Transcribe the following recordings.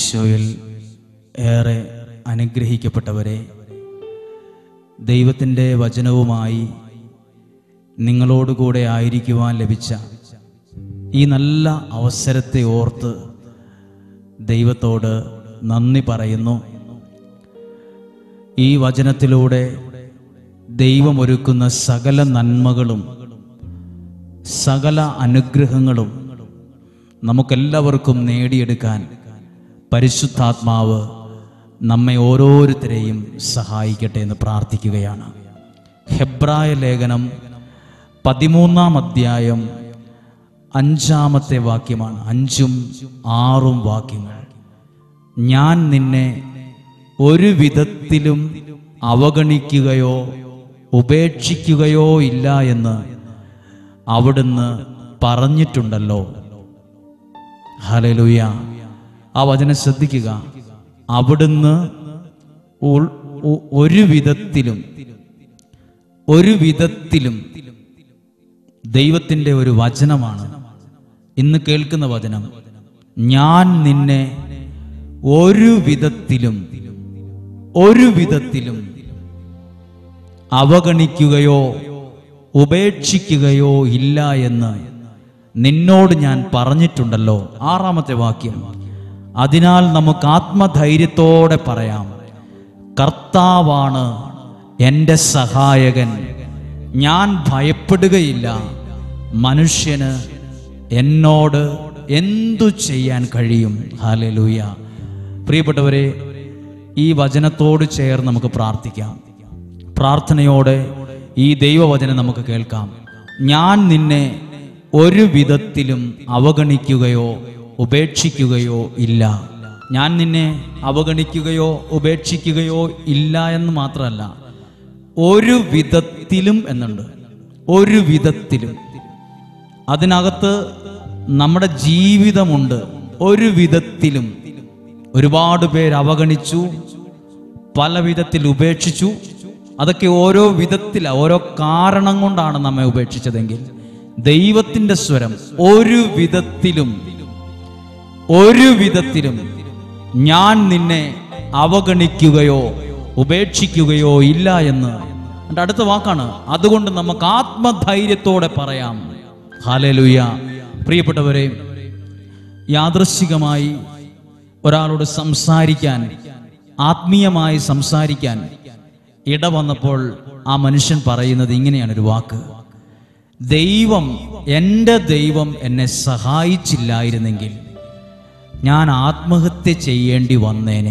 ഈശോയിൽ ഏറെ അനുഗ്രഹിക്കപ്പെട്ടവരെ ദൈവത്തിൻ്റെ വചനവുമായി നിങ്ങളോടുകൂടെ ആയിരിക്കുവാൻ ലഭിച്ച ഈ നല്ല അവസരത്തെ ഓർത്ത് ദൈവത്തോട് നന്ദി പറയുന്നു ഈ വചനത്തിലൂടെ ദൈവമൊരുക്കുന്ന സകല നന്മകളും സകല അനുഗ്രഹങ്ങളും നമുക്കെല്ലാവർക്കും നേടിയെടുക്കാൻ പരിശുദ്ധാത്മാവ് നമ്മെ ഓരോരുത്തരെയും സഹായിക്കട്ടെ എന്ന് പ്രാർത്ഥിക്കുകയാണ് ഹെബ്രായ ലേഖനം പതിമൂന്നാം അധ്യായം അഞ്ചാമത്തെ വാക്യമാണ് അഞ്ചും ആറും വാക്യങ്ങൾ ഞാൻ നിന്നെ ഒരു വിധത്തിലും അവഗണിക്കുകയോ ഉപേക്ഷിക്കുകയോ ഇല്ല എന്ന് അവിടുന്ന് പറഞ്ഞിട്ടുണ്ടല്ലോ ഹലലുയ ആ വചനം ശ്രദ്ധിക്കുക അവിടുന്ന് ഉൾ- ഉ- ഒരു വിധത്തിലും ഒരു വിധത്തിലും ദൈവത്തിൻ്റെ ഒരു വചനമാണ് ഇന്ന് കേൾക്കുന്ന വചനം ഞാൻ നിന്നെ ഒരു വിധത്തിലും ഒരു വിധത്തിലും അവഗണിക്കുകയോ ഉപേക്ഷിക്കുകയോ ഇല്ല എന്ന് നിന്നോട് ഞാൻ പറഞ്ഞിട്ടുണ്ടല്ലോ ആറാമത്തെ വാക്യം അതിനാൽ നമുക്ക് ആത്മധൈര്യത്തോടെ പറയാം കർത്താവാണ് എൻ്റെ സഹായകൻ ഞാൻ ഭയപ്പെടുകയില്ല മനുഷ്യന് എന്നോട് എന്തു ചെയ്യാൻ കഴിയും ഹാലലൂയ പ്രിയപ്പെട്ടവരെ ഈ വചനത്തോട് ചേർന്ന് നമുക്ക് പ്രാർത്ഥിക്കാം പ്രാർത്ഥനയോടെ ഈ ദൈവവചനം നമുക്ക് കേൾക്കാം ഞാൻ നിന്നെ ഒരു വിധത്തിലും അവഗണിക്കുകയോ ഉപേക്ഷിക്കുകയോ ഇല്ല ഞാൻ നിന്നെ അവഗണിക്കുകയോ ഉപേക്ഷിക്കുകയോ ഇല്ല എന്ന് മാത്രമല്ല ഒരു വിധത്തിലും എന്നുണ്ട് ഒരു വിധത്തിലും അതിനകത്ത് നമ്മുടെ ജീവിതമുണ്ട് ഒരു വിധത്തിലും ഒരുപാട് പേര് അവഗണിച്ചു പല വിധത്തിൽ ഉപേക്ഷിച്ചു അതൊക്കെ ഓരോ വിധത്തില ഓരോ കാരണം കൊണ്ടാണ് നമ്മെ ഉപേക്ഷിച്ചതെങ്കിൽ ദൈവത്തിന്റെ സ്വരം ഒരു വിധത്തിലും ഒരു വിധത്തിലും ഞാൻ നിന്നെ അവഗണിക്കുകയോ ഉപേക്ഷിക്കുകയോ ഇല്ല എന്ന് എൻ്റെ അടുത്ത വാക്കാണ് അതുകൊണ്ട് നമുക്ക് ആത്മധൈര്യത്തോടെ പറയാം ഹാലലുയ പ്രിയപ്പെട്ടവരെ യാദൃശികമായി ഒരാളോട് സംസാരിക്കാൻ ആത്മീയമായി സംസാരിക്കാൻ ഇട വന്നപ്പോൾ ആ മനുഷ്യൻ പറയുന്നത് ഇങ്ങനെയാണ് ഒരു വാക്ക് ദൈവം എൻ്റെ ദൈവം എന്നെ സഹായിച്ചില്ലായിരുന്നെങ്കിൽ ഞാൻ ആത്മഹത്യ ചെയ്യേണ്ടി വന്നേനെ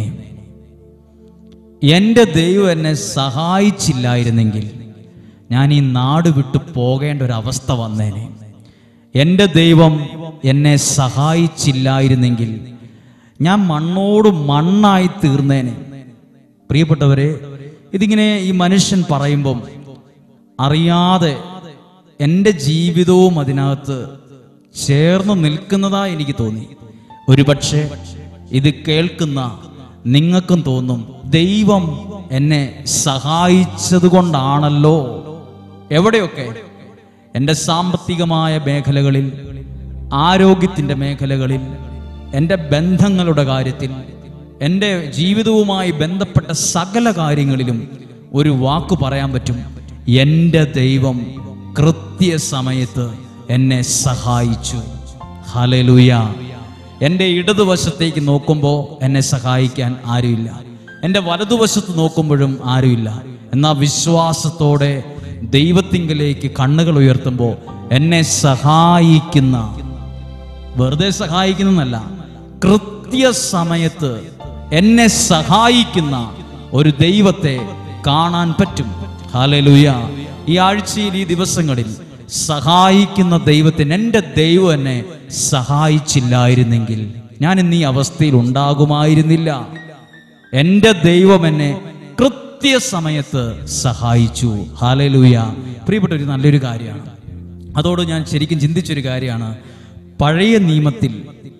എൻ്റെ ദൈവം എന്നെ സഹായിച്ചില്ലായിരുന്നെങ്കിൽ ഞാൻ ഈ നാട് വിട്ടു പോകേണ്ട ഒരു അവസ്ഥ വന്നേനെ എൻ്റെ ദൈവം എന്നെ സഹായിച്ചില്ലായിരുന്നെങ്കിൽ ഞാൻ മണ്ണോട് മണ്ണായി തീർന്നേനെ പ്രിയപ്പെട്ടവരെ ഇതിങ്ങനെ ഈ മനുഷ്യൻ പറയുമ്പം അറിയാതെ എൻ്റെ ജീവിതവും അതിനകത്ത് ചേർന്ന് നിൽക്കുന്നതായി എനിക്ക് തോന്നി ഒരുപക്ഷെ ഇത് കേൾക്കുന്ന നിങ്ങൾക്കും തോന്നും ദൈവം എന്നെ സഹായിച്ചത് കൊണ്ടാണല്ലോ എവിടെയൊക്കെ എൻ്റെ സാമ്പത്തികമായ മേഖലകളിൽ ആരോഗ്യത്തിൻ്റെ മേഖലകളിൽ എൻ്റെ ബന്ധങ്ങളുടെ കാര്യത്തിൽ എൻ്റെ ജീവിതവുമായി ബന്ധപ്പെട്ട സകല കാര്യങ്ങളിലും ഒരു വാക്ക് പറയാൻ പറ്റും എൻ്റെ ദൈവം കൃത്യസമയത്ത് എന്നെ സഹായിച്ചു ഹലലുയ എൻ്റെ ഇടതുവശത്തേക്ക് നോക്കുമ്പോൾ എന്നെ സഹായിക്കാൻ ആരുമില്ല എൻ്റെ വലതുവശത്ത് നോക്കുമ്പോഴും ആരുമില്ല എന്നാൽ വിശ്വാസത്തോടെ ദൈവത്തിങ്കലേക്ക് കണ്ണുകൾ ഉയർത്തുമ്പോൾ എന്നെ സഹായിക്കുന്ന വെറുതെ സഹായിക്കുന്നല്ല കൃത്യസമയത്ത് എന്നെ സഹായിക്കുന്ന ഒരു ദൈവത്തെ കാണാൻ പറ്റും ഹാലലുയ ഈ ആഴ്ചയിൽ ഈ ദിവസങ്ങളിൽ സഹായിക്കുന്ന ദൈവത്തിന് എൻ്റെ ദൈവം എന്നെ സഹായിച്ചില്ലായിരുന്നെങ്കിൽ ഞാൻ ഇന്ന് ഈ അവസ്ഥയിൽ ഉണ്ടാകുമായിരുന്നില്ല എൻ്റെ ദൈവം എന്നെ കൃത്യസമയത്ത് സഹായിച്ചു ഹാലലൂയ പ്രിയപ്പെട്ട ഒരു നല്ലൊരു കാര്യമാണ് അതോട് ഞാൻ ശരിക്കും ചിന്തിച്ചൊരു കാര്യമാണ് പഴയ നിയമത്തിൽ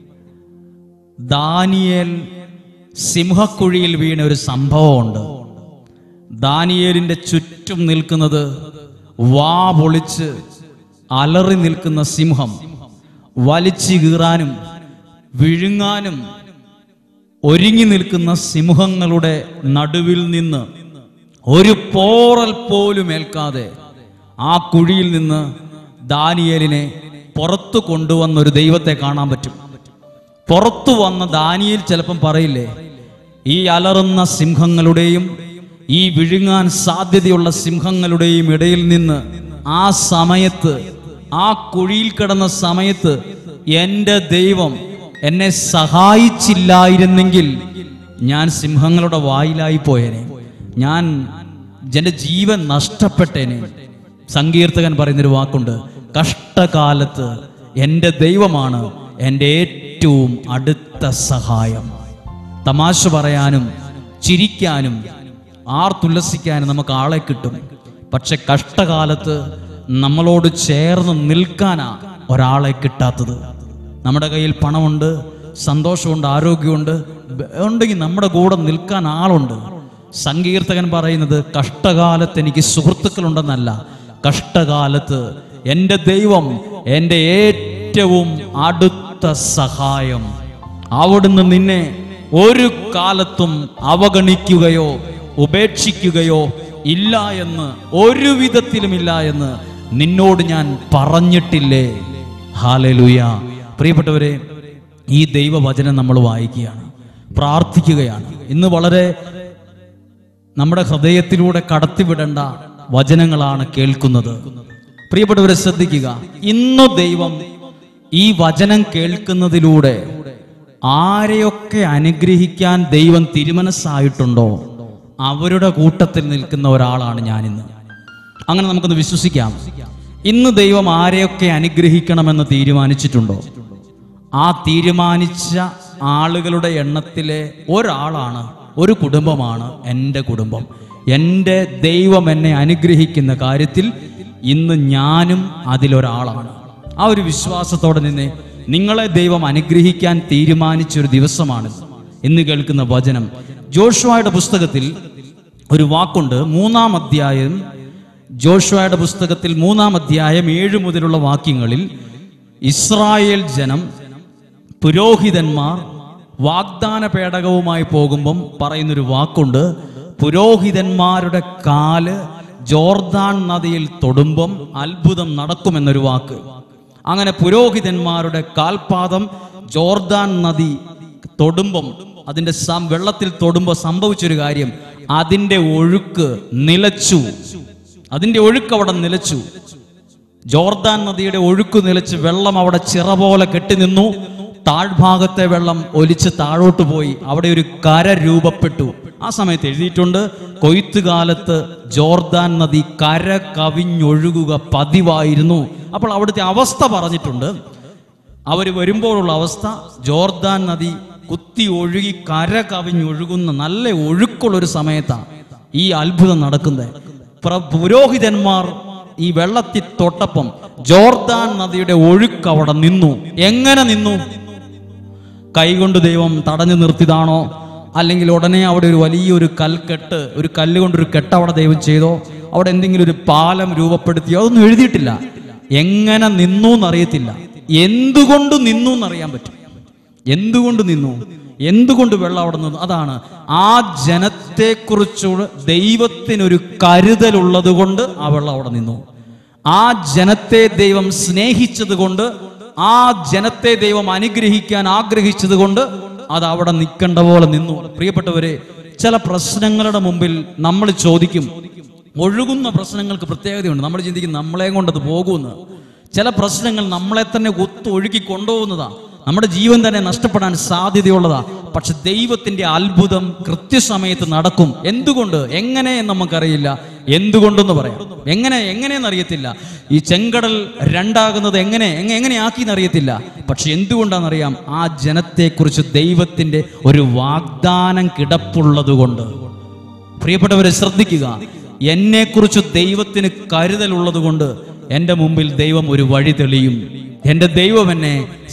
ദാനിയേൽ സിംഹക്കുഴിയിൽ വീണ ഒരു സംഭവമുണ്ട് ദാനിയേലിന്റെ ചുറ്റും നിൽക്കുന്നത് വാ പൊളിച്ച് അലറി നിൽക്കുന്ന സിംഹം വലിച്ചു കീറാനും വിഴുങ്ങാനും ഒരുങ്ങി നിൽക്കുന്ന സിംഹങ്ങളുടെ നടുവിൽ നിന്ന് ഒരു പോറൽ പോലും ഏൽക്കാതെ ആ കുഴിയിൽ നിന്ന് ദാനിയേലിനെ പുറത്തു കൊണ്ടുവന്ന ഒരു ദൈവത്തെ കാണാൻ പറ്റും പുറത്തു വന്ന ദാനിയേൽ ചിലപ്പം പറയില്ലേ ഈ അലറുന്ന സിംഹങ്ങളുടെയും ഈ വിഴുങ്ങാൻ സാധ്യതയുള്ള സിംഹങ്ങളുടെയും ഇടയിൽ നിന്ന് ആ സമയത്ത് ആ കുഴിയിൽ കിടന്ന സമയത്ത് എൻ്റെ ദൈവം എന്നെ സഹായിച്ചില്ലായിരുന്നെങ്കിൽ ഞാൻ സിംഹങ്ങളുടെ വായിലായി പോയേനെ ഞാൻ എൻ്റെ ജീവൻ നഷ്ടപ്പെട്ടേനെ സങ്കീർത്തകൻ പറയുന്നൊരു വാക്കുണ്ട് കഷ്ടകാലത്ത് എൻ്റെ ദൈവമാണ് എൻ്റെ ഏറ്റവും അടുത്ത സഹായം തമാശ പറയാനും ചിരിക്കാനും ആർത്തുല്ലസിക്കാനും നമുക്ക് ആളെ കിട്ടും പക്ഷെ കഷ്ടകാലത്ത് നമ്മളോട് ചേർന്ന് നിൽക്കാനാ ഒരാളെ കിട്ടാത്തത് നമ്മുടെ കയ്യിൽ പണമുണ്ട് സന്തോഷമുണ്ട് ആരോഗ്യമുണ്ട് ബ- ഉണ്ടെങ്കിൽ നമ്മുടെ കൂടെ നിൽക്കാൻ ആളുണ്ട് സങ്കീർത്തകൻ പറയുന്നത് കഷ്ടകാലത്ത് എനിക്ക് സുഹൃത്തുക്കളുണ്ടെന്നല്ല കഷ്ടകാലത്ത് എൻ്റെ ദൈവം എൻ്റെ ഏറ്റവും അടുത്ത സഹായം അവിടുന്ന് നിന്നെ ഒരു കാലത്തും അവഗണിക്കുകയോ ഉപേക്ഷിക്കുകയോ ഇല്ല എന്ന് ഒരു വിധത്തിലുമില്ല എന്ന് നിന്നോട് ഞാൻ പറഞ്ഞിട്ടില്ലേ ഹാലലുയ പ്രിയപ്പെട്ടവരെ ഈ ദൈവവചനം നമ്മൾ വായിക്കുകയാണ് പ്രാർത്ഥിക്കുകയാണ് ഇന്ന് വളരെ നമ്മുടെ ഹൃദയത്തിലൂടെ കടത്തിവിടേണ്ട വചനങ്ങളാണ് കേൾക്കുന്നത് പ്രിയപ്പെട്ടവരെ ശ്രദ്ധിക്കുക ഇന്ന് ദൈവം ഈ വചനം കേൾക്കുന്നതിലൂടെ ആരെയൊക്കെ അനുഗ്രഹിക്കാൻ ദൈവം തിരുമനസ്സായിട്ടുണ്ടോ അവരുടെ കൂട്ടത്തിൽ നിൽക്കുന്ന ഒരാളാണ് ഞാനിന്ന് അങ്ങനെ നമുക്കൊന്ന് വിശ്വസിക്കാം ഇന്ന് ദൈവം ആരെയൊക്കെ അനുഗ്രഹിക്കണമെന്ന് തീരുമാനിച്ചിട്ടുണ്ടോ ആ തീരുമാനിച്ച ആളുകളുടെ എണ്ണത്തിലെ ഒരാളാണ് ഒരു കുടുംബമാണ് എൻ്റെ കുടുംബം എൻ്റെ ദൈവം എന്നെ അനുഗ്രഹിക്കുന്ന കാര്യത്തിൽ ഇന്ന് ഞാനും അതിലൊരാളാണ് ആ ഒരു വിശ്വാസത്തോടെ നിന്ന് നിങ്ങളെ ദൈവം അനുഗ്രഹിക്കാൻ തീരുമാനിച്ച ഒരു ദിവസമാണ് ഇന്ന് കേൾക്കുന്ന വചനം ജോഷുവയുടെ പുസ്തകത്തിൽ ഒരു വാക്കുണ്ട് മൂന്നാം അധ്യായം ജോഷുവയുടെ പുസ്തകത്തിൽ മൂന്നാം അധ്യായം ഏഴ് മുതലുള്ള വാക്യങ്ങളിൽ ഇസ്രായേൽ ജനം പുരോഹിതന്മാർ വാഗ്ദാന പേടകവുമായി പോകുമ്പം പറയുന്നൊരു വാക്കുണ്ട് പുരോഹിതന്മാരുടെ കാല് ജോർദാൻ നദിയിൽ തൊടുമ്പം അത്ഭുതം നടക്കുമെന്നൊരു വാക്ക് അങ്ങനെ പുരോഹിതന്മാരുടെ കാൽപാദം ജോർദാൻ നദി തൊടുമ്പം അതിന്റെ സം- വെള്ളത്തിൽ തൊടുമ്പോൾ സംഭവിച്ചൊരു കാര്യം അതിന്റെ ഒഴുക്ക് നിലച്ചു അതിന്റെ ഒഴുക്ക് അവിടെ നിലച്ചു ജോർദാൻ നദിയുടെ ഒഴുക്ക് നിലച്ച് വെള്ളം അവിടെ ചിറ പോലെ കെട്ടി നിന്നു താഴ്ഭാഗത്തെ വെള്ളം ഒലിച്ച് താഴോട്ട് പോയി അവിടെ ഒരു കര രൂപപ്പെട്ടു ആ സമയത്ത് എഴുതിയിട്ടുണ്ട് കൊയ്ത്തുകാലത്ത് ജോർദാൻ നദി കര കവിഞ്ഞൊഴുകുക പതിവായിരുന്നു അപ്പോൾ അവിടുത്തെ അവസ്ഥ പറഞ്ഞിട്ടുണ്ട് അവർ വരുമ്പോഴുള്ള അവസ്ഥ ജോർദാൻ നദി കുത്തി ഒഴുകി കര കവിഞ്ഞൊഴുകുന്ന നല്ല ഒഴുക്കുള്ള ഒരു സമയത്താണ് ഈ അത്ഭുതം നടക്കുന്നത് പ്ര- പുരോഹിതന്മാർ ഈ വെള്ളത്തിൽ തൊട്ടപ്പം ജോർദാൻ നദിയുടെ ഒഴുക്ക് അവിടെ നിന്നു എങ്ങനെ നിന്നു കൈകൊണ്ട് ദൈവം തടഞ്ഞു നിർത്തിയതാണോ അല്ലെങ്കിൽ ഉടനെ അവിടെ ഒരു വലിയൊരു കൽക്കെട്ട് ഒരു കല്ല് കൊണ്ടൊരു കെട്ട് അവിടെ ദൈവം ചെയ്തോ അവിടെ എന്തെങ്കിലും ഒരു പാലം രൂപപ്പെടുത്തിയോ അതൊന്നും എഴുതിയിട്ടില്ല എങ്ങനെ നിന്നു എന്നറിയത്തില്ല എന്തുകൊണ്ട് നിന്നു എന്നറിയാൻ പറ്റും എന്തുകൊണ്ട് നിന്നു എന്തുകൊണ്ട് വെള്ളം അവിടെ നിന്നു അതാണ് ആ ജനത്തെക്കുറിച്ചുള്ള ദൈവത്തിനൊരു കരുതലുള്ളത് കൊണ്ട് ആ വെള്ളം അവിടെ നിന്നു ആ ജനത്തെ ദൈവം സ്നേഹിച്ചത് കൊണ്ട് ആ ജനത്തെ ദൈവം അനുഗ്രഹിക്കാൻ ആഗ്രഹിച്ചത് കൊണ്ട് അത് അവിടെ നിൽക്കേണ്ട പോലെ നിന്നു പ്രിയപ്പെട്ടവരെ ചില പ്രശ്നങ്ങളുടെ മുമ്പിൽ നമ്മൾ ചോദിക്കും ഒഴുകുന്ന പ്രശ്നങ്ങൾക്ക് പ്രത്യേകതയുണ്ട് നമ്മൾ ചിന്തിക്കും നമ്മളെ കൊണ്ട് അത് പോകുമെന്ന് ചില പ്രശ്നങ്ങൾ നമ്മളെ തന്നെ ഒത്തു ഒഴുകി കൊണ്ടുപോകുന്നതാ നമ്മുടെ ജീവൻ തന്നെ നഷ്ടപ്പെടാൻ സാധ്യതയുള്ളതാ പക്ഷെ ദൈവത്തിന്റെ അത്ഭുതം കൃത്യസമയത്ത് നടക്കും എന്തുകൊണ്ട് എങ്ങനെ എന്ന് നമുക്കറിയില്ല എന്തുകൊണ്ടെന്ന് പറയാം എങ്ങനെ എങ്ങനെയെന്ന് അറിയത്തില്ല ഈ ചെങ്കടൽ രണ്ടാകുന്നത് എങ്ങനെ എങ്ങ- എങ്ങനെയാക്കിയെന്ന് അറിയത്തില്ല പക്ഷെ എന്തുകൊണ്ടാണെന്നറിയാം ആ ജനത്തെക്കുറിച്ച് ദൈവത്തിന്റെ ഒരു വാഗ്ദാനം കിടപ്പുള്ളത് കൊണ്ട് പ്രിയപ്പെട്ടവരെ ശ്രദ്ധിക്കുക എന്നെക്കുറിച്ച് ദൈവത്തിന് കരുതലുള്ളത് കൊണ്ട് എൻ്റെ മുമ്പിൽ ദൈവം ഒരു വഴി തെളിയും എൻ്റെ ദൈവം എന്നെ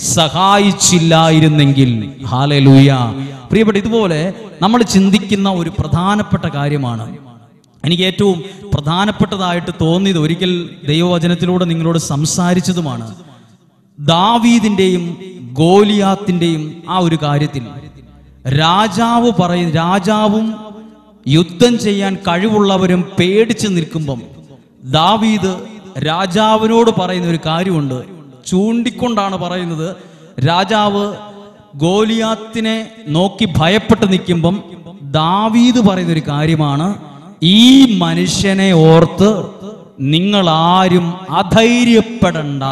സഹായിച്ചില്ലായിരുന്നെങ്കിൽ ഹാലലൂയ പ്രിയപ്പെട്ട ഇതുപോലെ നമ്മൾ ചിന്തിക്കുന്ന ഒരു പ്രധാനപ്പെട്ട കാര്യമാണ് എനിക്ക് ഏറ്റവും പ്രധാനപ്പെട്ടതായിട്ട് തോന്നിയത് ഒരിക്കൽ ദൈവവചനത്തിലൂടെ നിങ്ങളോട് സംസാരിച്ചതുമാണ് ദാവീദിന്റെയും ഗോലിയാത്തിന്റെയും ആ ഒരു കാര്യത്തിൽ രാജാവ് പറയും രാജാവും യുദ്ധം ചെയ്യാൻ കഴിവുള്ളവരും പേടിച്ച് നിൽക്കുമ്പം ദാവീദ് രാജാവിനോട് പറയുന്ന ഒരു കാര്യമുണ്ട് ചൂണ്ടിക്കൊണ്ടാണ് പറയുന്നത് രാജാവ് ഗോലിയാത്തിനെ നോക്കി ഭയപ്പെട്ട് നിൽക്കുമ്പം ദാവീദ് പറയുന്ന ഒരു കാര്യമാണ് ഈ മനുഷ്യനെ ഓർത്ത് നിങ്ങൾ ആരും അധൈര്യപ്പെടണ്ട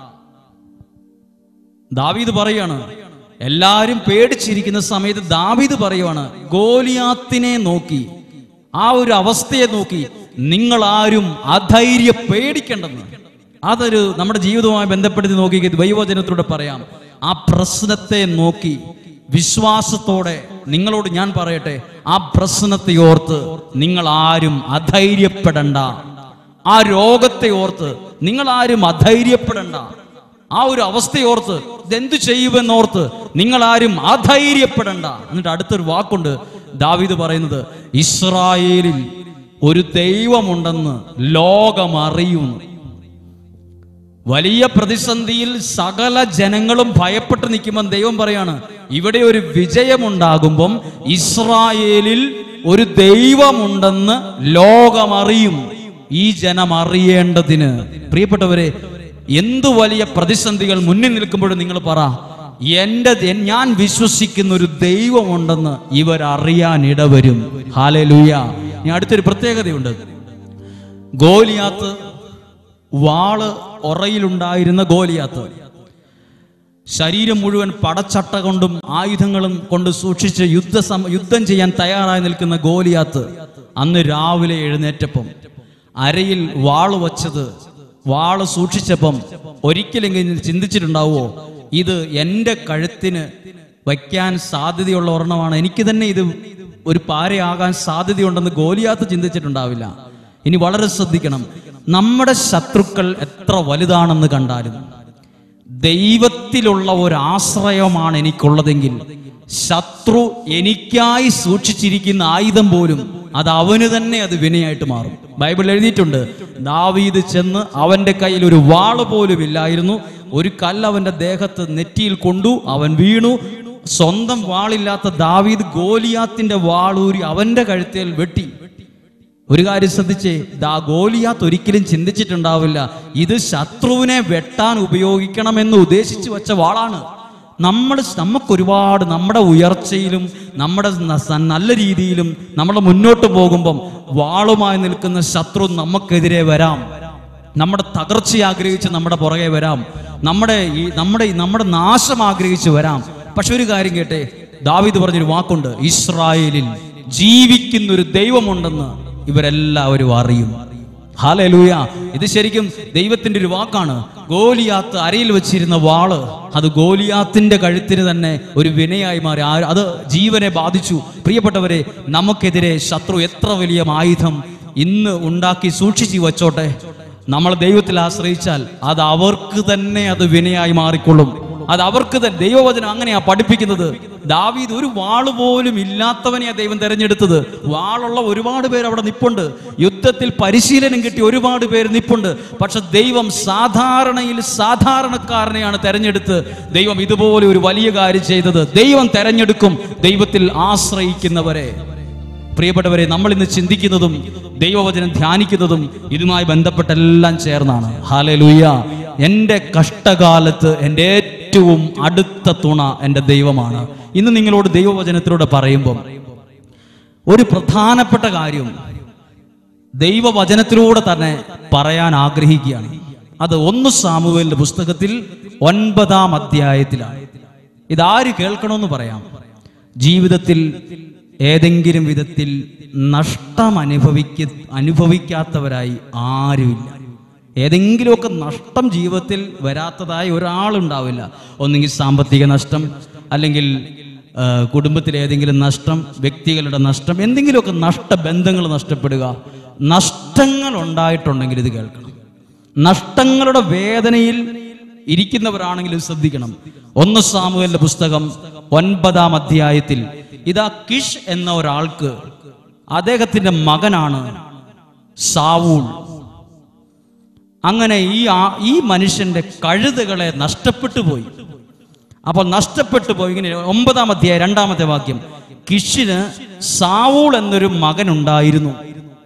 ദാവീദ് പറയാണ് എല്ലാരും പേടിച്ചിരിക്കുന്ന സമയത്ത് ദാവീദ് പറയുവാണ് ഗോലിയാത്തിനെ നോക്കി ആ ഒരു അവസ്ഥയെ നോക്കി നിങ്ങൾ ആരും അധൈര്യ പേടിക്കേണ്ടെന്ന് അതൊരു നമ്മുടെ ജീവിതവുമായി ബന്ധപ്പെടുത്തി നോക്കി ദൈവവചനത്തിലൂടെ പറയാം ആ പ്രശ്നത്തെ നോക്കി വിശ്വാസത്തോടെ നിങ്ങളോട് ഞാൻ പറയട്ടെ ആ പ്രശ്നത്തെ ഓർത്ത് നിങ്ങൾ ആരും അധൈര്യപ്പെടണ്ട ആ രോഗത്തെ ഓർത്ത് നിങ്ങൾ ആരും അധൈര്യപ്പെടണ്ട ആ ഒരു അവസ്ഥയോർത്ത് ഇതെന്തു ചെയ്യുമെന്നോർത്ത് നിങ്ങൾ ആരും അധൈര്യപ്പെടണ്ട എന്നിട്ട് അടുത്തൊരു വാക്കുണ്ട് ദാവീദ് പറയുന്നത് ഇസ്രായേലിൽ ഒരു ദൈവമുണ്ടെന്ന് ലോകം അറിയുന്നു വലിയ പ്രതിസന്ധിയിൽ സകല ജനങ്ങളും ഭയപ്പെട്ട് നിൽക്കുമ്പോൾ ദൈവം പറയാണ് ഇവിടെ ഒരു വിജയമുണ്ടാകുമ്പം ഇസ്രായേലിൽ ഒരു ദൈവമുണ്ടെന്ന് ലോകം അറിയും ഈ ജനം അറിയേണ്ടതിന് പ്രിയപ്പെട്ടവരെ എന്തു വലിയ പ്രതിസന്ധികൾ മുന്നിൽ നിൽക്കുമ്പോഴും നിങ്ങൾ പറ എന്റെ എൻ- ഞാൻ വിശ്വസിക്കുന്ന ഒരു ദൈവമുണ്ടെന്ന് ഇവർ അറിയാൻ ഇടവരും ഹാലേ ലൂയ ഇനി അടുത്തൊരു പ്രത്യേകതയുണ്ട് ഗോലിയാത്ത് വാള് ഒറയിലുണ്ടായിരുന്ന ഗോലിയാത്ത് ശരീരം മുഴുവൻ പടച്ചട്ട കൊണ്ടും ആയുധങ്ങളും കൊണ്ട് സൂക്ഷിച്ച് യുദ്ധ സം- യുദ്ധം ചെയ്യാൻ തയ്യാറായി നിൽക്കുന്ന ഗോലിയാത്ത് അന്ന് രാവിലെ എഴുന്നേറ്റപ്പം അരയിൽ വാള് വച്ചത് വാള് സൂക്ഷിച്ചപ്പം ഒരിക്കലെങ്കിലും ചിന്തിച്ചിട്ടുണ്ടാവുമോ ഇത് എൻ്റെ കഴുത്തിന് വയ്ക്കാൻ സാധ്യതയുള്ള ഒരെണ്ണമാണ് എനിക്ക് തന്നെ ഇത് ഒരു പാരയാകാൻ സാധ്യതയുണ്ടെന്ന് ഗോലിയാത്ത് ചിന്തിച്ചിട്ടുണ്ടാവില്ല ഇനി വളരെ ശ്രദ്ധിക്കണം നമ്മുടെ ശത്രുക്കൾ എത്ര വലുതാണെന്ന് കണ്ടാലും ദൈവത്തിലുള്ള ഒരു ആശ്രയമാണ് എനിക്കുള്ളതെങ്കിൽ ശത്രു എനിക്കായി സൂക്ഷിച്ചിരിക്കുന്ന ആയുധം പോലും അത് അവന് തന്നെ അത് വിനയായിട്ട് മാറും ബൈബിൾ എഴുതിയിട്ടുണ്ട് ദാവീദ് ചെന്ന് അവന്റെ കയ്യിൽ ഒരു വാള് പോലും ഇല്ലായിരുന്നു ഒരു കല്ല് അവന്റെ ദേഹത്ത് നെറ്റിയിൽ കൊണ്ടു അവൻ വീണു സ്വന്തം വാളില്ലാത്ത ദാവീദ് ഗോലിയാത്തിന്റെ വാളൂരി അവന്റെ കഴുത്തേൽ വെട്ടി ഒരു കാര്യം ശ്രദ്ധിച്ചേ ദാ ഗോലിയാത്ത് ഒരിക്കലും ചിന്തിച്ചിട്ടുണ്ടാവില്ല ഇത് ശത്രുവിനെ വെട്ടാൻ ഉപയോഗിക്കണമെന്ന് ഉദ്ദേശിച്ചു വെച്ച വാളാണ് നമ്മൾ നമുക്ക് ഒരുപാട് നമ്മുടെ ഉയർച്ചയിലും നമ്മുടെ ന- സ- നല്ല രീതിയിലും നമ്മൾ മുന്നോട്ട് പോകുമ്പം വാളുമായി നിൽക്കുന്ന ശത്രു നമുക്കെതിരെ വരാം നമ്മുടെ തകർച്ച ആഗ്രഹിച്ച് നമ്മുടെ പുറകെ വരാം നമ്മുടെ ഈ നമ്മുടെ നമ്മുടെ നാശം ആഗ്രഹിച്ച് വരാം പക്ഷെ ഒരു കാര്യം കേട്ടെ ദാവീദ് പറഞ്ഞൊരു വാക്കുണ്ട് ഇസ്രായേലിൽ ജീവിക്കുന്ന ഒരു ദൈവമുണ്ടെന്ന് ഇവരെല്ലാവരും അറിയും ഹാലലൂയ ഇത് ശരിക്കും ദൈവത്തിന്റെ ഒരു വാക്കാണ് ഗോലിയാത്ത് അരയിൽ വെച്ചിരുന്ന വാള് അത് ഗോലിയാത്തിന്റെ കഴുത്തിന് തന്നെ ഒരു വിനയായി മാറി ആ- അത് ജീവനെ ബാധിച്ചു പ്രിയപ്പെട്ടവരെ നമുക്കെതിരെ ശത്രു എത്ര വലിയ ആയുധം ഇന്ന് ഉണ്ടാക്കി സൂക്ഷിച്ചു വച്ചോട്ടെ നമ്മൾ ദൈവത്തിൽ ആശ്രയിച്ചാൽ അത് അവർക്ക് തന്നെ അത് വിനയായി മാറിക്കൊള്ളും അത് അവർക്ക് തന്നെ ദൈവവചനം അങ്ങനെയാ പഠിപ്പിക്കുന്നത് ദാവീദ് ഒരു വാള് പോലും ഇല്ലാത്തവനെയാ ദൈവം തെരഞ്ഞെടുത്തത് വാളുള്ള ഒരുപാട് പേര് അവിടെ നിപ്പുണ്ട് യുദ്ധത്തിൽ പരിശീലനം കിട്ടിയ ഒരുപാട് പേര് നിപ്പുണ്ട് പക്ഷെ ദൈവം സാധാരണയിൽ സാധാരണക്കാരനെയാണ് തെരഞ്ഞെടുത്ത് ദൈവം ഇതുപോലെ ഒരു വലിയ കാര്യം ചെയ്തത് ദൈവം തെരഞ്ഞെടുക്കും ദൈവത്തിൽ ആശ്രയിക്കുന്നവരെ പ്രിയപ്പെട്ടവരെ നമ്മൾ ഇന്ന് ചിന്തിക്കുന്നതും ദൈവവചനം ധ്യാനിക്കുന്നതും ഇതുമായി ബന്ധപ്പെട്ടെല്ലാം ചേർന്നാണ് ഹാലലൂയ എൻ്റെ കഷ്ടകാലത്ത് എൻ്റെ ഏറ്റവും അടുത്ത തുണ എൻ്റെ ദൈവമാണ് ഇന്ന് നിങ്ങളോട് ദൈവവചനത്തിലൂടെ പറയുമ്പം ഒരു പ്രധാനപ്പെട്ട കാര്യം ദൈവവചനത്തിലൂടെ തന്നെ പറയാൻ ആഗ്രഹിക്കുകയാണ് അത് ഒന്ന് സാമുവേലിന്റെ പുസ്തകത്തിൽ ഒൻപതാം അധ്യായത്തിലാണ് ഇതാര് കേൾക്കണമെന്ന് പറയാം ജീവിതത്തിൽ ഏതെങ്കിലും വിധത്തിൽ നഷ്ടം അനുഭവിക്ക അനുഭവിക്കാത്തവരായി ആരുമില്ല ഏതെങ്കിലുമൊക്കെ നഷ്ടം ജീവിതത്തിൽ വരാത്തതായി ഒരാളുണ്ടാവില്ല ഒന്നെങ്കിൽ സാമ്പത്തിക നഷ്ടം അല്ലെങ്കിൽ ആ, കുടുംബത്തിലെ ഏതെങ്കിലും നഷ്ടം വ്യക്തികളുടെ നഷ്ടം എന്തെങ്കിലുമൊക്കെ നഷ്ടബന്ധങ്ങൾ നഷ്ടപ്പെടുക നഷ്ടങ്ങൾ ഉണ്ടായിട്ടുണ്ടെങ്കിൽ ഇത് കേൾക്കണം നഷ്ടങ്ങളുടെ വേദനയിൽ ഇരിക്കുന്നവരാണെങ്കിലും ശ്രദ്ധിക്കണം ഒന്ന് സാമുവലിന്റെ പുസ്തകം ഒൻപതാം അധ്യായത്തിൽ ഇതാ കിഷ് എന്ന ഒരാൾക്ക് അദ്ദേഹത്തിന്റെ മകനാണ് സാവൂൾ അങ്ങനെ ഈ ആ- ഈ മനുഷ്യന്റെ കഴുതുകളെ നഷ്ടപ്പെട്ടു പോയി അപ്പോൾ നഷ്ടപ്പെട്ടു പോയി ഇങ്ങനെ ഒമ്പതാം അധ്യായ രണ്ടാമത്തെ വാക്യം കിഷിന് സാവൂൾ എന്നൊരു മകൻ ഉണ്ടായിരുന്നു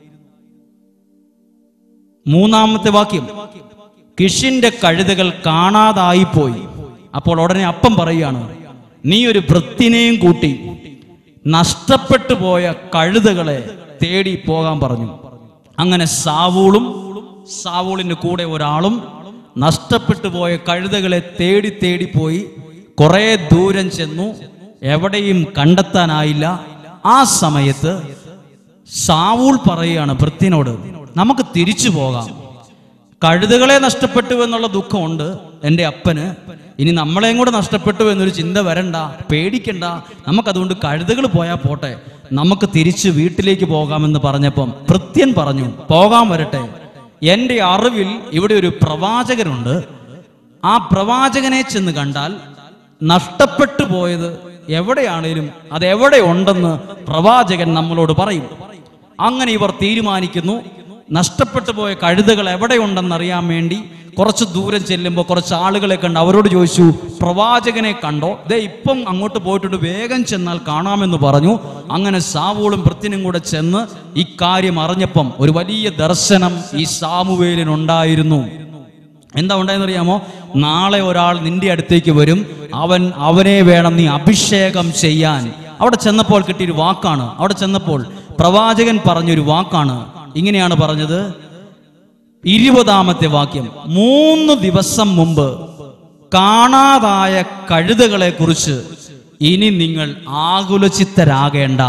മൂന്നാമത്തെ വാക്യം കിഷിന്റെ കഴുതകൾ കാണാതായിപ്പോയി അപ്പോൾ ഉടനെ അപ്പം പറയുകയാണ് നീ ഒരു വൃത്തിനെയും കൂട്ടി നഷ്ടപ്പെട്ടു പോയ കഴുതകളെ തേടി പോകാൻ പറഞ്ഞു അങ്ങനെ സാവൂളും സാവൂളിന്റെ കൂടെ ഒരാളും നഷ്ടപ്പെട്ടു പോയ കഴുതകളെ തേടി തേടി പോയി കുറെ ദൂരം ചെന്നു എവിടെയും കണ്ടെത്താനായില്ല ആ സമയത്ത് സാവൂൾ പറയുകയാണ് ഭൃത്യനോട് നമുക്ക് തിരിച്ചു പോകാം കഴുതകളെ നഷ്ടപ്പെട്ടു എന്നുള്ള ദുഃഖമുണ്ട് എൻ്റെ അപ്പന് ഇനി നമ്മളെയും കൂടെ നഷ്ടപ്പെട്ടു എന്നൊരു ചിന്ത വരണ്ട പേടിക്കണ്ട നമുക്കതുകൊണ്ട് കഴുതകൾ പോയാൽ പോട്ടെ നമുക്ക് തിരിച്ച് വീട്ടിലേക്ക് പോകാമെന്ന് പറഞ്ഞപ്പം ഭൃത്യൻ പറഞ്ഞു പോകാൻ വരട്ടെ എൻ്റെ അറിവിൽ ഇവിടെ ഒരു പ്രവാചകനുണ്ട് ആ പ്രവാചകനെ ചെന്ന് കണ്ടാൽ നഷ്ടപ്പെട്ടു പോയത് എവിടെയാണേലും അത് എവിടെ ഉണ്ടെന്ന് പ്രവാചകൻ നമ്മളോട് പറയും അങ്ങനെ ഇവർ തീരുമാനിക്കുന്നു നഷ്ടപ്പെട്ടു പോയ കഴുതകൾ എവിടെയുണ്ടെന്ന് അറിയാൻ വേണ്ടി കുറച്ച് ദൂരം ചെല്ലുമ്പോൾ കുറച്ച് ആളുകളെ കണ്ട് അവരോട് ചോദിച്ചു പ്രവാചകനെ കണ്ടോ ദേ ഇപ്പം അങ്ങോട്ട് പോയിട്ടുണ്ട് വേഗം ചെന്നാൽ കാണാമെന്ന് പറഞ്ഞു അങ്ങനെ സാവൂളും ഭൃത്തിനും കൂടെ ചെന്ന് ഇക്കാര്യം അറിഞ്ഞപ്പം ഒരു വലിയ ദർശനം ഈ സാമുവേലിനുണ്ടായിരുന്നു എന്താ ഉണ്ടായെന്നറിയാമോ നാളെ ഒരാൾ നിന്റെ അടുത്തേക്ക് വരും അവൻ അവനെ വേണം നീ അഭിഷേകം ചെയ്യാൻ അവിടെ ചെന്നപ്പോൾ കിട്ടിയൊരു വാക്കാണ് അവിടെ ചെന്നപ്പോൾ പ്രവാചകൻ പറഞ്ഞൊരു വാക്കാണ് ഇങ്ങനെയാണ് പറഞ്ഞത് ഇരുപതാമത്തെ വാക്യം മൂന്ന് ദിവസം മുമ്പ് കാണാതായ കഴുതകളെ കുറിച്ച് ഇനി നിങ്ങൾ ആകുലചിത്തരാകേണ്ട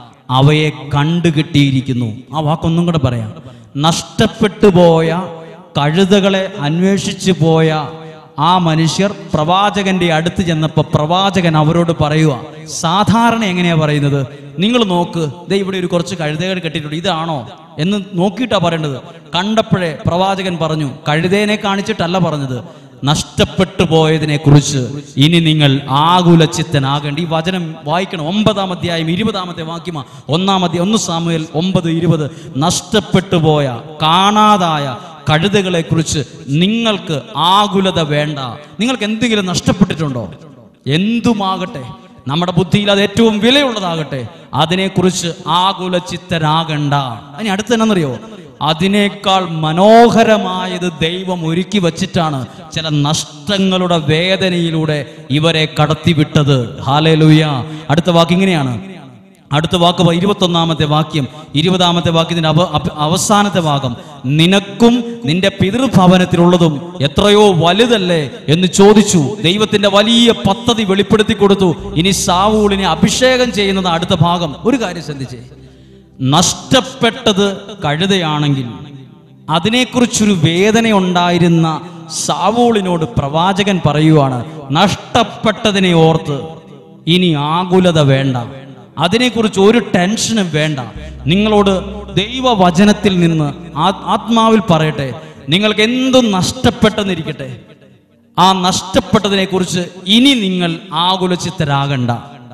അവയെ കണ്ടുകിട്ടിയിരിക്കുന്നു ആ വാക്കൊന്നും കൂടെ പറയാം നഷ്ടപ്പെട്ടു പോയ കഴുതകളെ അന്വേഷിച്ചു പോയ ആ മനുഷ്യർ പ്രവാചകന്റെ അടുത്ത് ചെന്നപ്പോൾ പ്രവാചകൻ അവരോട് പറയുക സാധാരണ എങ്ങനെയാ പറയുന്നത് നിങ്ങൾ നോക്ക് ദേ ഇവിടെ ഒരു കുറച്ച് കഴുതകൾ കെട്ടിയിട്ടുണ്ട് ഇതാണോ എന്ന് നോക്കിയിട്ടാ പറയേണ്ടത് കണ്ടപ്പോഴേ പ്രവാചകൻ പറഞ്ഞു കഴുതേനെ കാണിച്ചിട്ടല്ല പറഞ്ഞത് നഷ്ടപ്പെട്ടു പോയതിനെ കുറിച്ച് ഇനി നിങ്ങൾ ആകുലചിത്തനാകേണ്ട ഈ വചനം വായിക്കണം ഒമ്പതാം അധ്യായം ഇരുപതാമത്തെ വാക്യമാ ഒന്നാം അധ്യായം ഒന്ന് സാമുവേൽ ഒമ്പത് ഇരുപത് നഷ്ടപ്പെട്ടു പോയ കാണാതായ കഴുതകളെ കുറിച്ച് നിങ്ങൾക്ക് ആകുലത വേണ്ട നിങ്ങൾക്ക് എന്തെങ്കിലും നഷ്ടപ്പെട്ടിട്ടുണ്ടോ എന്തുമാകട്ടെ നമ്മുടെ ബുദ്ധിയിൽ അത് ഏറ്റവും വിലയുള്ളതാകട്ടെ അതിനെക്കുറിച്ച് ആകുലചിത്തരാകണ്ട അതിന് അടുത്ത് എന്നറിയോ അതിനേക്കാൾ മനോഹരമായത് ദൈവം ഒരുക്കി വച്ചിട്ടാണ് ചില നഷ്ടങ്ങളുടെ വേദനയിലൂടെ ഇവരെ കടത്തിവിട്ടത് ഹാലേലൂയ അടുത്ത വാക്ക് ഇങ്ങനെയാണ് അടുത്ത വാക്ക് പ- ഇരുപത്തൊന്നാമത്തെ വാക്യം ഇരുപതാമത്തെ വാക്യത്തിന്റെ അവ അപ- അവസാനത്തെ ഭാഗം നിനക്കും നിന്റെ പിതൃഭവനത്തിലുള്ളതും എത്രയോ വലുതല്ലേ എന്ന് ചോദിച്ചു ദൈവത്തിന്റെ വലിയ പദ്ധതി വെളിപ്പെടുത്തി കൊടുത്തു ഇനി സാവൂളിനെ അഭിഷേകം ചെയ്യുന്നത് അടുത്ത ഭാഗം ഒരു കാര്യം ശ്രദ്ധിച്ചേ നഷ്ടപ്പെട്ടത് കഴുതയാണെങ്കിൽ അതിനെക്കുറിച്ചൊരു വേദന ഉണ്ടായിരുന്ന സാവൂളിനോട് പ്രവാചകൻ പറയുവാണ് നഷ്ടപ്പെട്ടതിനെ ഓർത്ത് ഇനി ആകുലത വേണ്ട അതിനെക്കുറിച്ച് ഒരു ടെൻഷനും വേണ്ട നിങ്ങളോട് ദൈവവചനത്തിൽ നിന്ന് ആ- ആത്മാവിൽ പറയട്ടെ നിങ്ങൾക്ക് എന്തും നഷ്ടപ്പെട്ടെന്നിരിക്കട്ടെ ആ നഷ്ടപ്പെട്ടതിനെ കുറിച്ച് ഇനി നിങ്ങൾ ആകുലചിത്തരാകണ്ട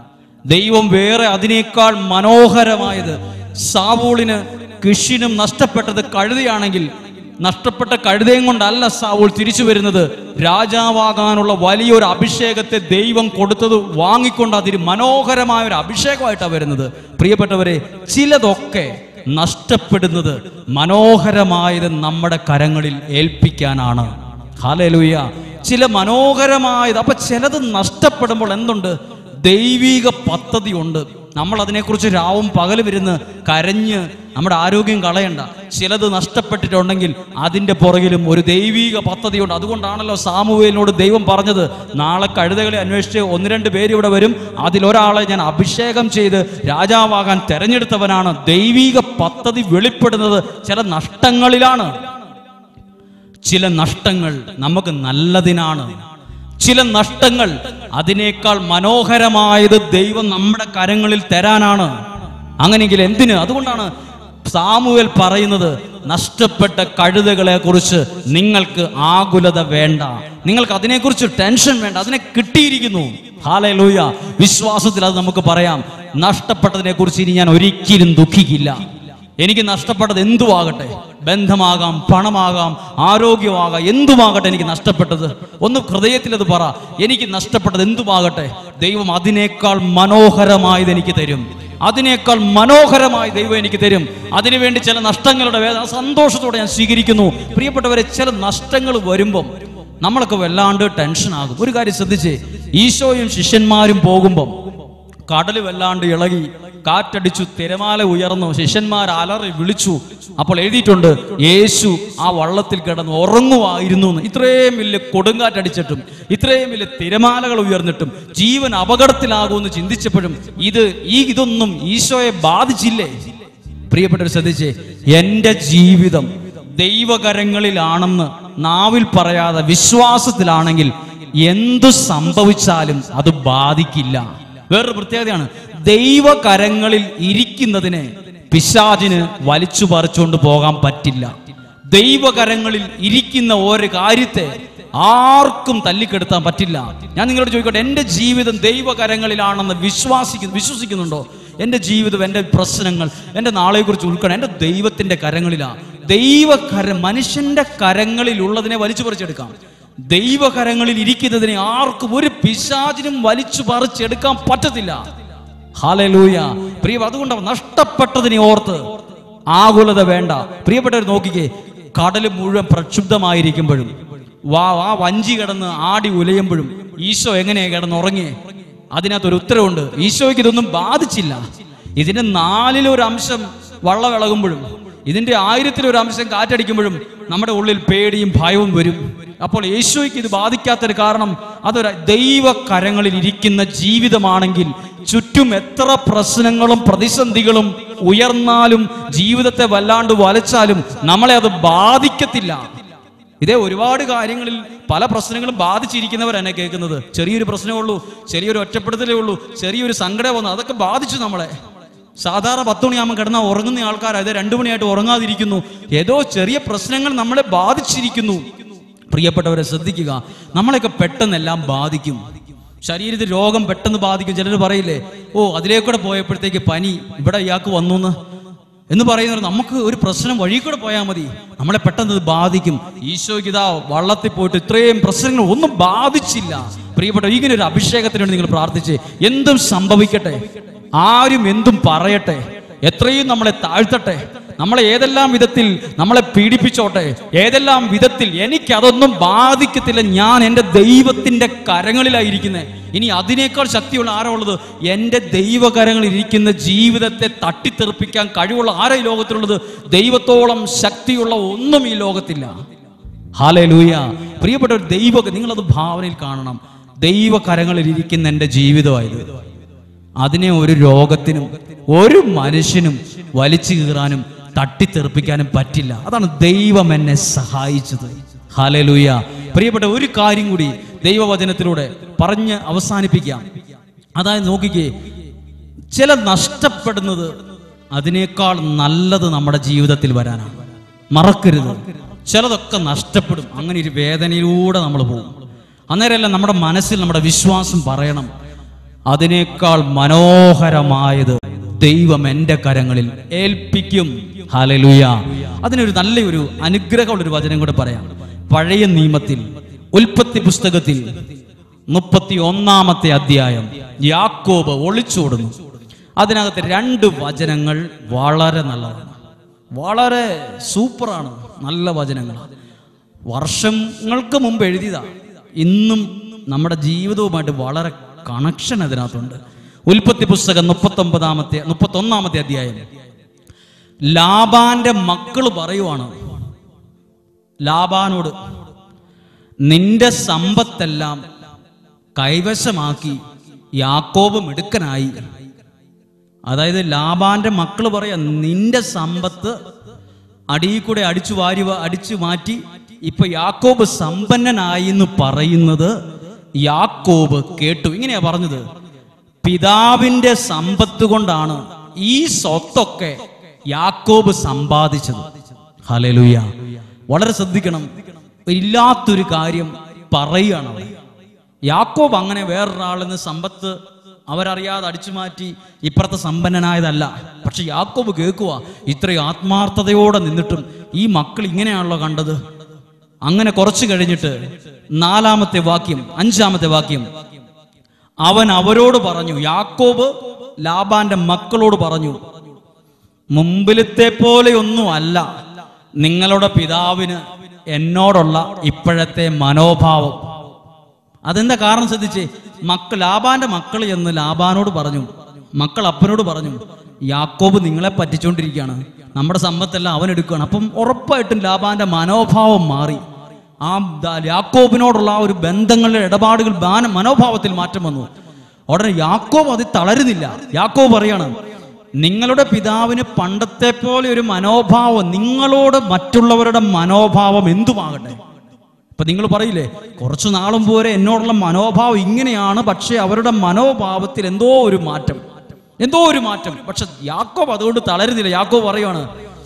ദൈവം വേറെ അതിനേക്കാൾ മനോഹരമായത് സാവൂളിന് കൃഷിനും നഷ്ടപ്പെട്ടത് കഴുതയാണെങ്കിൽ നഷ്ടപ്പെട്ട കഴുതയും കൊണ്ടല്ല സാവൂൾ തിരിച്ചു വരുന്നത് രാജാവാകാനുള്ള വലിയൊരു അഭിഷേകത്തെ ദൈവം കൊടുത്തത് വാങ്ങിക്കൊണ്ട് അതിന് മനോഹരമായ ഒരു അഭിഷേകമായിട്ടാണ് വരുന്നത് പ്രിയപ്പെട്ടവരെ ചിലതൊക്കെ നഷ്ടപ്പെടുന്നത് മനോഹരമായത് നമ്മുടെ കരങ്ങളിൽ ഏൽപ്പിക്കാനാണ് ഹാലലൂയ ചില മനോഹരമായത് അപ്പൊ ചിലത് നഷ്ടപ്പെടുമ്പോൾ എന്തുണ്ട് ദൈവിക പദ്ധതി ഉണ്ട് നമ്മൾ അതിനെക്കുറിച്ച് രാവും പകലും ഇരുന്ന് കരഞ്ഞ് നമ്മുടെ ആരോഗ്യം കളയണ്ട ചിലത് നഷ്ടപ്പെട്ടിട്ടുണ്ടെങ്കിൽ അതിൻ്റെ പുറകിലും ഒരു ദൈവിക പദ്ധതിയുണ്ട് അതുകൊണ്ടാണല്ലോ സാമുവേലിനോട് ദൈവം പറഞ്ഞത് നാളെ കഴുതകളെ അന്വേഷിച്ച് ഒന്ന് രണ്ട് പേര് ഇവിടെ വരും അതിലൊരാളെ ഞാൻ അഭിഷേകം ചെയ്ത് രാജാവാകാൻ തെരഞ്ഞെടുത്തവനാണ് ദൈവിക പദ്ധതി വെളിപ്പെടുന്നത് ചില നഷ്ടങ്ങളിലാണ് ചില നഷ്ടങ്ങൾ നമുക്ക് നല്ലതിനാണ് ചില നഷ്ടങ്ങൾ അതിനേക്കാൾ മനോഹരമായത് ദൈവം നമ്മുടെ കരങ്ങളിൽ തരാനാണ് അങ്ങനെയെങ്കിൽ എന്തിന് അതുകൊണ്ടാണ് സാമുവേൽ പറയുന്നത് നഷ്ടപ്പെട്ട കഴുതകളെ കുറിച്ച് നിങ്ങൾക്ക് ആകുലത വേണ്ട നിങ്ങൾക്ക് അതിനെക്കുറിച്ച് ടെൻഷൻ വേണ്ട അതിനെ കിട്ടിയിരിക്കുന്നു ഹാലൂയ വിശ്വാസത്തിൽ അത് നമുക്ക് പറയാം നഷ്ടപ്പെട്ടതിനെ കുറിച്ച് ഇനി ഞാൻ ഒരിക്കലും ദുഃഖിക്കില്ല എനിക്ക് നഷ്ടപ്പെട്ടത് എന്തുവാകട്ടെ ബന്ധമാകാം പണമാകാം ആരോഗ്യമാകാം എന്തുമാകട്ടെ എനിക്ക് നഷ്ടപ്പെട്ടത് ഒന്ന് ഹൃദയത്തിൽ അത് പറ എനിക്ക് നഷ്ടപ്പെട്ടത് എന്തുമാകട്ടെ ദൈവം അതിനേക്കാൾ മനോഹരമായത് എനിക്ക് തരും അതിനേക്കാൾ മനോഹരമായി ദൈവം എനിക്ക് തരും അതിനുവേണ്ടി ചില നഷ്ടങ്ങളുടെ വേദന സന്തോഷത്തോടെ ഞാൻ സ്വീകരിക്കുന്നു പ്രിയപ്പെട്ടവരെ ചില നഷ്ടങ്ങൾ വരുമ്പം നമ്മളൊക്കെ വല്ലാണ്ട് ടെൻഷനാകും ഒരു കാര്യം ശ്രദ്ധിച്ചേ ഈശോയും ശിഷ്യന്മാരും പോകുമ്പം കടൽ വല്ലാണ്ട് ഇളകി കാറ്റടിച്ചു തിരമാല ഉയർന്നു ശിഷ്യന്മാർ അലറി വിളിച്ചു അപ്പോൾ എഴുതിയിട്ടുണ്ട് യേശു ആ വള്ളത്തിൽ കിടന്ന് ഉറങ്ങുമായിരുന്നു എന്ന് ഇത്രയും വലിയ കൊടുങ്കാറ്റടിച്ചിട്ടും ഇത്രയും വലിയ തിരമാലകൾ ഉയർന്നിട്ടും ജീവൻ അപകടത്തിലാകുമെന്ന് ചിന്തിച്ചപ്പോഴും ഇത് ഈ ഇതൊന്നും ഈശോയെ ബാധിച്ചില്ലേ പ്രിയപ്പെട്ടവർ ശ്രദ്ധിച്ചേ എൻ്റെ ജീവിതം ദൈവകരങ്ങളിലാണെന്ന് നാവിൽ പറയാതെ വിശ്വാസത്തിലാണെങ്കിൽ എന്തു സംഭവിച്ചാലും അത് ബാധിക്കില്ല വേറൊരു പ്രത്യേകതയാണ് ദൈവകരങ്ങളിൽ ഇരിക്കുന്നതിനെ പിശാചിന് വലിച്ചു പറിച്ചുകൊണ്ട് പോകാൻ പറ്റില്ല ദൈവകരങ്ങളിൽ ഇരിക്കുന്ന ഒരു കാര്യത്തെ ആർക്കും തല്ലിക്കെടുത്താൻ പറ്റില്ല ഞാൻ നിങ്ങളോട് ചോദിക്കട്ടെ എൻ്റെ ജീവിതം ദൈവകരങ്ങളിലാണെന്ന് വിശ്വാസിക്കുന്നു വിശ്വസിക്കുന്നുണ്ടോ എൻ്റെ ജീവിതം എൻ്റെ പ്രശ്നങ്ങൾ എൻ്റെ നാളെക്കുറിച്ച് ഉൾക്കണം എൻ്റെ ദൈവത്തിൻ്റെ കരങ്ങളിലാണ് ദൈവകര മനുഷ്യന്റെ കരങ്ങളിലുള്ളതിനെ വലിച്ചു പറിച്ചെടുക്കാം ദൈവകരങ്ങളിൽ ഇരിക്കുന്നതിനെ ആർക്കും ഒരു പിശാചിനും വലിച്ചു പറിച്ചെടുക്കാൻ പറ്റത്തില്ല ഹാലലൂയ പ്രിയ അതുകൊണ്ട് നഷ്ടപ്പെട്ടതിനെ ഓർത്ത് ആകുലത വേണ്ട പ്രിയപ്പെട്ടവർ നോക്കിക്കേ കടൽ മുഴുവൻ പ്രക്ഷുബ്ധമായിരിക്കുമ്പോഴും വാ ആ വഞ്ചി കിടന്ന് ആടി ഉലയുമ്പോഴും ഈശോ എങ്ങനെയാ കിടന്നുറങ്ങിയേ അതിനകത്തൊരു ഉത്തരവുണ്ട് ഈശോയ്ക്ക് ഇതൊന്നും ബാധിച്ചില്ല ഇതിന്റെ നാലിലൊരു അംശം വള്ളം ഇളകുമ്പോഴും ഇതിന്റെ ആയിരത്തിലൊരു അംശം കാറ്റടിക്കുമ്പോഴും നമ്മുടെ ഉള്ളിൽ പേടിയും ഭയവും വരും അപ്പോൾ യേശോയ്ക്ക് ഇത് ബാധിക്കാത്തൊരു കാരണം അതൊരു ദൈവ കരങ്ങളിൽ ഇരിക്കുന്ന ജീവിതമാണെങ്കിൽ ചുറ്റും എത്ര പ്രശ്നങ്ങളും പ്രതിസന്ധികളും ഉയർന്നാലും ജീവിതത്തെ വല്ലാണ്ട് വലച്ചാലും നമ്മളെ അത് ബാധിക്കത്തില്ല ഇതേ ഒരുപാട് കാര്യങ്ങളിൽ പല പ്രശ്നങ്ങളും ബാധിച്ചിരിക്കുന്നവർ എന്നെ കേൾക്കുന്നത് ചെറിയൊരു പ്രശ്നമേ ഉള്ളൂ ചെറിയൊരു ഒറ്റപ്പെടുത്തലേ ഉള്ളൂ ചെറിയൊരു സങ്കടം വന്നു അതൊക്കെ ബാധിച്ചു നമ്മളെ സാധാരണ പത്ത് മണിയാകുമ്പോൾ കിടന്നാൽ ഉറങ്ങുന്ന ആൾക്കാർ അത് രണ്ടു മണിയായിട്ട് ഉറങ്ങാതിരിക്കുന്നു ഏതോ ചെറിയ പ്രശ്നങ്ങൾ നമ്മളെ ബാധിച്ചിരിക്കുന്നു പ്രിയപ്പെട്ടവരെ ശ്രദ്ധിക്കുക നമ്മളെയൊക്കെ പെട്ടെന്നെല്ലാം ബാധിക്കും ശരീരത്തിൽ രോഗം പെട്ടെന്ന് ബാധിക്കും ചിലർ പറയില്ലേ ഓ അതിലേക്കൂടെ പോയപ്പോഴത്തേക്ക് പനി ഇവിടെ ഇയാൾക്ക് വന്നു എന്ന് എന്ന് പറയുന്നത് നമുക്ക് ഒരു പ്രശ്നം വഴി കൂടെ പോയാൽ മതി നമ്മളെ പെട്ടെന്ന് ഇത് ബാധിക്കും ഈശോയ്ക്ക് ഇതാ വള്ളത്തിൽ പോയിട്ട് ഇത്രയും പ്രശ്നങ്ങൾ ഒന്നും ബാധിച്ചില്ല പ്രിയപ്പെട്ട ഇങ്ങനെ ഒരു അഭിഷേകത്തിന് വേണ്ടി നിങ്ങൾ പ്രാർത്ഥിച്ച് എന്തും സംഭവിക്കട്ടെ ആരും എന്തും പറയട്ടെ എത്രയും നമ്മളെ താഴ്ത്തട്ടെ നമ്മളെ ഏതെല്ലാം വിധത്തിൽ നമ്മളെ പീഡിപ്പിച്ചോട്ടെ ഏതെല്ലാം വിധത്തിൽ എനിക്ക് അതൊന്നും ബാധിക്കത്തില്ല ഞാൻ എൻ്റെ ദൈവത്തിൻ്റെ കരങ്ങളിലായിരിക്കുന്നത് ഇനി അതിനേക്കാൾ ശക്തിയുള്ള ആരാ ഉള്ളത് എൻ്റെ ദൈവകരങ്ങളിൽ ഇരിക്കുന്ന ജീവിതത്തെ തട്ടിത്തെറിപ്പിക്കാൻ കഴിവുള്ള ആരാ ഈ ലോകത്തിലുള്ളത് ദൈവത്തോളം ശക്തിയുള്ള ഒന്നും ഈ ലോകത്തില്ല ഹാലേ ലൂയ പ്രിയപ്പെട്ട ഒരു ദൈവ നിങ്ങളത് ഭാവനയിൽ കാണണം ദൈവകരങ്ങളിൽ ഇരിക്കുന്ന എൻ്റെ ജീവിതമായത് അതിനെ ഒരു രോഗത്തിനും ഒരു മനുഷ്യനും വലിച്ചു കീറാനും തട്ടിത്തെറിപ്പിക്കാനും പറ്റില്ല അതാണ് ദൈവം എന്നെ സഹായിച്ചത് ഹാലലൂയ പ്രിയപ്പെട്ട ഒരു കാര്യം കൂടി ദൈവവചനത്തിലൂടെ പറഞ്ഞ് അവസാനിപ്പിക്കാം അതായത് നോക്കിക്കേ ചില നഷ്ടപ്പെടുന്നത് അതിനേക്കാൾ നല്ലത് നമ്മുടെ ജീവിതത്തിൽ വരാനാണ് മറക്കരുത് ചിലതൊക്കെ നഷ്ടപ്പെടും അങ്ങനെ ഒരു വേദനയിലൂടെ നമ്മൾ പോകും അന്നേരമല്ല നമ്മുടെ മനസ്സിൽ നമ്മുടെ വിശ്വാസം പറയണം അതിനേക്കാൾ മനോഹരമായത് ദൈവം എൻ്റെ കരങ്ങളിൽ ഏൽപ്പിക്കും ഹാലലുയ അതിനൊരു നല്ലൊരു അനുഗ്രഹമുള്ള ഒരു വചനം കൂടെ പറയാം പഴയ നിയമത്തിൽ ഉൽപ്പത്തി പുസ്തകത്തിൽ മുപ്പത്തി ഒന്നാമത്തെ അധ്യായം യാക്കോബ് ഒളിച്ചോടുന്നു അതിനകത്ത് രണ്ട് വചനങ്ങൾ വളരെ നല്ലതാണ് വളരെ സൂപ്പറാണ് നല്ല വചനങ്ങളാണ് വർഷങ്ങൾക്ക് മുമ്പ് എഴുതിയതാ ഇന്നും നമ്മുടെ ജീവിതവുമായിട്ട് വളരെ കണക്ഷൻ അതിനകത്തുണ്ട് ഉൽപ്പത്തി പുസ്തകം മുപ്പത്തൊമ്പതാമത്തെ മുപ്പത്തൊന്നാമത്തെ അധ്യായം ലാബാന്റെ മക്കൾ പറയുവാണ് ലാബാനോട് നിന്റെ സമ്പത്തെല്ലാം കൈവശമാക്കി യാക്കോബ് മിടുക്കനായി അതായത് ലാബാന്റെ മക്കൾ പറയാ നിന്റെ സമ്പത്ത് അടിയിൽ കൂടെ അടിച്ചു വാരി വ- അടിച്ചു മാറ്റി ഇപ്പൊ യാക്കോബ് സമ്പന്നനായി എന്ന് പറയുന്നത് യാക്കോബ് കേട്ടു ഇങ്ങനെയാ പറഞ്ഞത് പിതാവിന്റെ സമ്പത്ത് കൊണ്ടാണ് ഈ സ്വത്തൊക്കെ യാക്കോബ് സമ്പാദിച്ചത് ഹലലുയ വളരെ ശ്രദ്ധിക്കണം ഇല്ലാത്തൊരു കാര്യം പറയുകയാണ് അവിടെ യാക്കോബ് അങ്ങനെ വേറൊരാളിൽ നിന്ന് സമ്പത്ത് അവരറിയാതെ അടിച്ചു മാറ്റി ഇപ്പുറത്തെ സമ്പന്നനായതല്ല പക്ഷെ യാക്കോബ് കേൾക്കുക ഇത്രയും ആത്മാർത്ഥതയോടെ നിന്നിട്ടും ഈ മക്കൾ ഇങ്ങനെയാണല്ലോ കണ്ടത് അങ്ങനെ കുറച്ച് കഴിഞ്ഞിട്ട് നാലാമത്തെ വാക്യം അഞ്ചാമത്തെ വാക്യം അവൻ അവരോട് പറഞ്ഞു യാക്കോബ് ലാബാന്റെ മക്കളോട് പറഞ്ഞു മുമ്പിലത്തെ പോലെയൊന്നും അല്ല നിങ്ങളുടെ പിതാവിന് എന്നോടുള്ള ഇപ്പോഴത്തെ മനോഭാവം അതെന്താ കാരണം ശ്രദ്ധിച്ചേ മക്കൾ ലാബാന്റെ മക്കൾ എന്ന് ലാബാനോട് പറഞ്ഞു മക്കൾ അപ്പനോട് പറഞ്ഞു യാക്കോബ് നിങ്ങളെ പറ്റിച്ചുകൊണ്ടിരിക്കുകയാണ് നമ്മുടെ സമ്പത്തെല്ലാം അവൻ എടുക്കുകയാണ് അപ്പം ഉറപ്പായിട്ടും ലാബാന്റെ മനോഭാവം മാറി ആ ദ- യാക്കോബിനോടുള്ള ആ ഒരു ബന്ധങ്ങളുടെ ഇടപാടുകൾ ബാന- മനോഭാവത്തിൽ മാറ്റം വന്നു ഉടനെ യാക്കോബ് അത് തളരുന്നില്ല യാക്കോബ് പറയാണ് നിങ്ങളുടെ പിതാവിന് പണ്ടത്തെ പോലെ ഒരു മനോഭാവം നിങ്ങളോട് മറ്റുള്ളവരുടെ മനോഭാവം എന്തുമാകട്ടെ ഇപ്പൊ നിങ്ങൾ പറയില്ലേ കുറച്ചു നാളും പോരെ എന്നോടുള്ള മനോഭാവം ഇങ്ങനെയാണ് പക്ഷെ അവരുടെ മനോഭാവത്തിൽ എന്തോ ഒരു മാറ്റം എന്തോ ഒരു മാറ്റം പക്ഷെ യാക്കോബ് അതുകൊണ്ട് തളരുന്നില്ല യാക്കോബ് പറയുവാണ്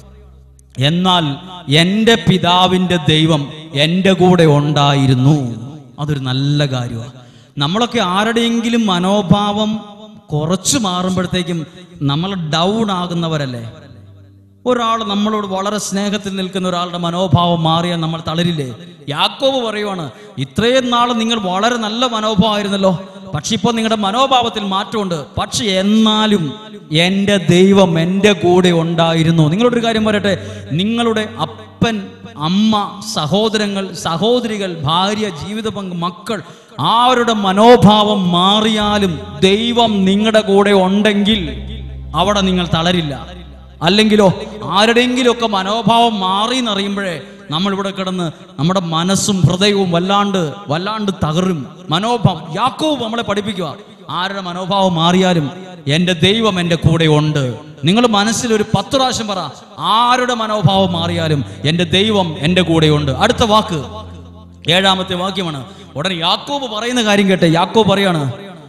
എന്നാൽ എൻ്റെ പിതാവിൻ്റെ ദൈവം എൻ്റെ കൂടെ ഉണ്ടായിരുന്നു അതൊരു നല്ല കാര്യമാണ് നമ്മളൊക്കെ ആരുടെയെങ്കിലും മനോഭാവം കുറച്ച് മാറുമ്പോഴത്തേക്കും നമ്മൾ ഡൗൺ ആകുന്നവരല്ലേ ഒരാൾ നമ്മളോട് വളരെ സ്നേഹത്തിൽ നിൽക്കുന്ന ഒരാളുടെ മനോഭാവം മാറിയാൽ നമ്മൾ തളരില്ലേ യാക്കോബ് പറയുവാണ് ഇത്രയും നാൾ നിങ്ങൾ വളരെ നല്ല മനോഭാവമായിരുന്നല്ലോ പക്ഷെ ഇപ്പോൾ നിങ്ങളുടെ മനോഭാവത്തിൽ മാറ്റമുണ്ട് പക്ഷെ എന്നാലും എൻ്റെ ദൈവം എൻ്റെ കൂടെ ഉണ്ടായിരുന്നു നിങ്ങളോടൊരു കാര്യം പറയട്ടെ നിങ്ങളുടെ അപ്പൻ അമ്മ സഹോദരങ്ങൾ സഹോദരികൾ ഭാര്യ ജീവിത പങ്ക് മക്കൾ ആരുടെ മനോഭാവം മാറിയാലും ദൈവം നിങ്ങളുടെ കൂടെ ഉണ്ടെങ്കിൽ അവിടെ നിങ്ങൾ തളരില്ല അല്ലെങ്കിലോ ആരുടെയെങ്കിലും ഒക്കെ മനോഭാവം മാറി എന്നറിയുമ്പോഴേ നമ്മൾ ഇവിടെ കിടന്ന് നമ്മുടെ മനസ്സും ഹൃദയവും വല്ലാണ്ട് വല്ലാണ്ട് തകരും മനോഭാവം യാക്കോവ് നമ്മളെ പഠിപ്പിക്കുക ആരുടെ മനോഭാവം മാറിയാലും എൻ്റെ ദൈവം എൻ്റെ കൂടെ ഉണ്ട് നിങ്ങൾ മനസ്സിൽ ഒരു പത്ത് പ്രാവശ്യം പറ ആരുടെ മനോഭാവം മാറിയാലും എൻ്റെ ദൈവം എൻ്റെ കൂടെ ഉണ്ട് അടുത്ത വാക്ക് ഏഴാമത്തെ വാക്യമാണ് ഉടനെ യാക്കോബ് പറയുന്ന കാര്യം കേട്ടെ യാക്കോബ് പറയാണ്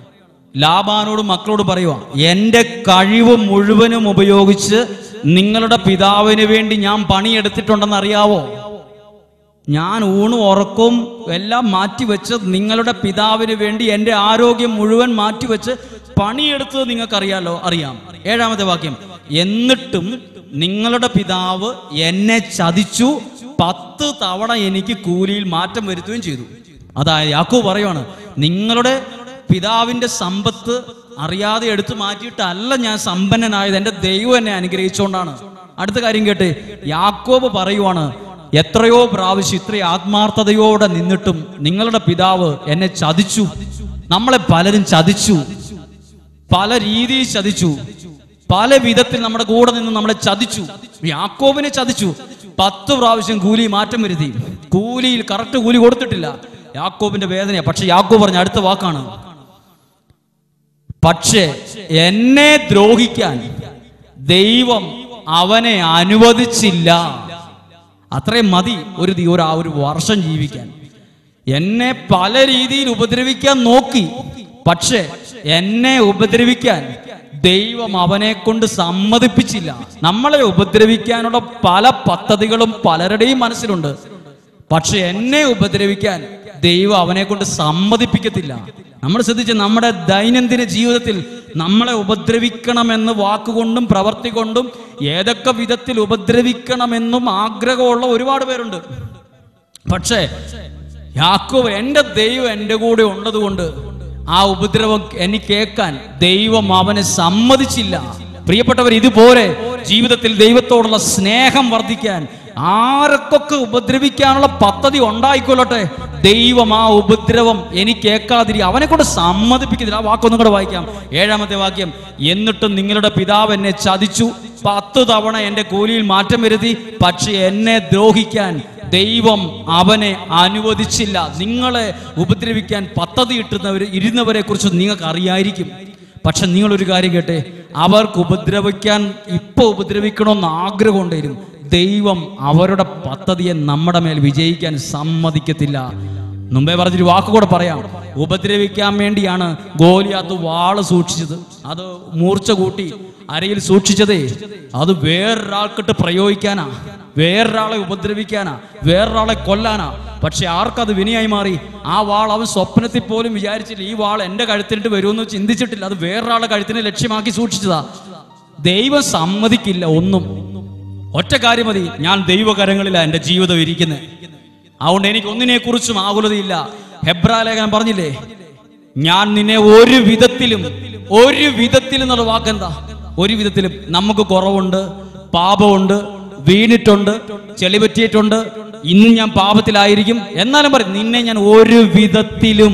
ലാബാനോട് മക്കളോട് പറയുക എൻ്റെ കഴിവ് മുഴുവനും ഉപയോഗിച്ച് നിങ്ങളുടെ പിതാവിന് വേണ്ടി ഞാൻ പണിയെടുത്തിട്ടുണ്ടെന്ന് അറിയാവോ ഞാൻ ഊണും ഉറക്കവും എല്ലാം മാറ്റിവെച്ച് നിങ്ങളുടെ പിതാവിന് വേണ്ടി എൻ്റെ ആരോഗ്യം മുഴുവൻ മാറ്റിവെച്ച് പണിയെടുത്തത് നിങ്ങൾക്കറിയാലോ അറിയാം ഏഴാമത്തെ വാക്യം എന്നിട്ടും നിങ്ങളുടെ പിതാവ് എന്നെ ചതിച്ചു പത്ത് തവണ എനിക്ക് കൂലിയിൽ മാറ്റം വരുത്തുകയും ചെയ്തു അതായത് യാക്കോ പറയുവാണ് നിങ്ങളുടെ പിതാവിന്റെ സമ്പത്ത് അറിയാതെ എടുത്തു മാറ്റിയിട്ടല്ല ഞാൻ സമ്പന്നനായത് എൻ്റെ ദൈവം എന്നെ അനുഗ്രഹിച്ചുകൊണ്ടാണ് അടുത്ത കാര്യം കേട്ടെ യാക്കോബ് പറയുവാണ് എത്രയോ പ്രാവശ്യം ഇത്രയും ആത്മാർത്ഥതയോടെ നിന്നിട്ടും നിങ്ങളുടെ പിതാവ് എന്നെ ചതിച്ചു നമ്മളെ പലരും ചതിച്ചു പല രീതിയിൽ ചതിച്ചു പല വിധത്തിൽ നമ്മുടെ കൂടെ നിന്ന് നമ്മളെ ചതിച്ചു യാക്കോബിനെ ചതിച്ചു പത്ത് പ്രാവശ്യം കൂലി മാറ്റം വരുത്തി കൂലിയിൽ കറക്റ്റ് കൂലി കൊടുത്തിട്ടില്ല യാക്കോബിന്റെ വേദനയാ പക്ഷെ യാക്കോബ് പറഞ്ഞ അടുത്ത വാക്കാണ് പക്ഷേ എന്നെ ദ്രോഹിക്കാൻ ദൈവം അവനെ അനുവദിച്ചില്ല അത്രയും മതി ഒരു ദി- ഒരു ആ ഒരു വർഷം ജീവിക്കാൻ എന്നെ പല രീതിയിൽ ഉപദ്രവിക്കാൻ നോക്കി പക്ഷേ എന്നെ ഉപദ്രവിക്കാൻ ദൈവം അവനെ കൊണ്ട് സമ്മതിപ്പിച്ചില്ല നമ്മളെ ഉപദ്രവിക്കാനുള്ള പല പദ്ധതികളും പലരുടെയും മനസ്സിലുണ്ട് പക്ഷെ എന്നെ ഉപദ്രവിക്കാൻ ദൈവം അവനെ കൊണ്ട് സമ്മതിപ്പിക്കത്തില്ല നമ്മൾ ശ്രദ്ധിച്ച് നമ്മുടെ ദൈനംദിന ജീവിതത്തിൽ നമ്മളെ ഉപദ്രവിക്കണമെന്ന് വാക്കുകൊണ്ടും പ്രവർത്തി കൊണ്ടും ഏതൊക്കെ വിധത്തിൽ ഉപദ്രവിക്കണമെന്നും ആഗ്രഹമുള്ള ഒരുപാട് പേരുണ്ട് പക്ഷേ യാക്കോബ് എൻ്റെ ദൈവം എൻ്റെ കൂടെ ഉള്ളതുകൊണ്ട് ആ ഉപദ്രവം എനിക്ക് കേൾക്കാൻ ദൈവം അവനെ സമ്മതിച്ചില്ല പ്രിയപ്പെട്ടവർ ഇതുപോലെ ജീവിതത്തിൽ ദൈവത്തോടുള്ള സ്നേഹം വർദ്ധിക്കാൻ ആരൊക്കെ ഉപദ്രവിക്കാനുള്ള പദ്ധതി ഉണ്ടായിക്കൊള്ളട്ടെ ദൈവം ആ ഉപദ്രവം എനിക്ക് കേൾക്കാതിരി അവനെ കൊണ്ട് സമ്മതിപ്പിക്കുന്നില്ല ആ വാക്കൊന്നും കൂടെ വായിക്കാം ഏഴാമത്തെ വാക്യം എന്നിട്ടും നിങ്ങളുടെ പിതാവ് എന്നെ ചതിച്ചു പത്ത് തവണ എൻ്റെ കൂലിയിൽ മാറ്റം വരുത്തി പക്ഷെ എന്നെ ദ്രോഹിക്കാൻ ദൈവം അവനെ അനുവദിച്ചില്ല നിങ്ങളെ ഉപദ്രവിക്കാൻ പദ്ധതി ഇട്ടുന്നവർ ഇരുന്നവരെ കുറിച്ച് നിങ്ങൾക്ക് അറിയായിരിക്കും പക്ഷെ നിങ്ങളൊരു കാര്യം കേട്ടെ അവർക്ക് ഉപദ്രവിക്കാൻ ഇപ്പൊ ഉപദ്രവിക്കണമെന്ന് ആഗ്രഹം ഉണ്ടായിരുന്നു ദൈവം അവരുടെ പദ്ധതിയെ നമ്മുടെ മേൽ വിജയിക്കാൻ സമ്മതിക്കത്തില്ല മുമ്പേ പറഞ്ഞൊരു വാക്കുകൂടെ പറയാം ഉപദ്രവിക്കാൻ വേണ്ടിയാണ് ഗോലിയാത്ത് വാള് സൂക്ഷിച്ചത് അത് മൂർച്ച കൂട്ടി അരയിൽ സൂക്ഷിച്ചതേ അത് വേറൊരാൾക്കിട്ട് പ്രയോഗിക്കാനാ വേറൊരാളെ ഉപദ്രവിക്കാനാ വേറൊരാളെ കൊല്ലാനാ പക്ഷെ ആർക്കത് വിനയായി മാറി ആ വാൾ അവൻ സ്വപ്നത്തിൽ പോലും വിചാരിച്ചില്ല ഈ വാൾ എൻ്റെ കഴുത്തിനിട്ട് വരുമെന്ന് ചിന്തിച്ചിട്ടില്ല അത് വേറൊരാളുടെ കഴുത്തിനെ ലക്ഷ്യമാക്കി സൂക്ഷിച്ചതാ ദൈവം സമ്മതിക്കില്ല ഒന്നും ഒറ്റ കാര്യം മതി ഞാൻ ദൈവകരങ്ങളിലാണ് എൻ്റെ ജീവിതം ഇരിക്കുന്നത് അതുകൊണ്ട് എനിക്ക് ഒന്നിനെ കുറിച്ചും ആകുലതയില്ല ഹെബ്രാ ലേഖനം പറഞ്ഞില്ലേ ഞാൻ നിന്നെ ഒരു വിധത്തിലും ഒരു വിധത്തിലും എന്നുള്ള വാക്കെന്താ ഒരു വിധത്തിലും നമുക്ക് കുറവുണ്ട് പാപമുണ്ട് വീണിട്ടുണ്ട് ചെളി പറ്റിയിട്ടുണ്ട് ഇന്ന് ഞാൻ പാപത്തിലായിരിക്കും എന്നാലും പറയും നിന്നെ ഞാൻ ഒരു വിധത്തിലും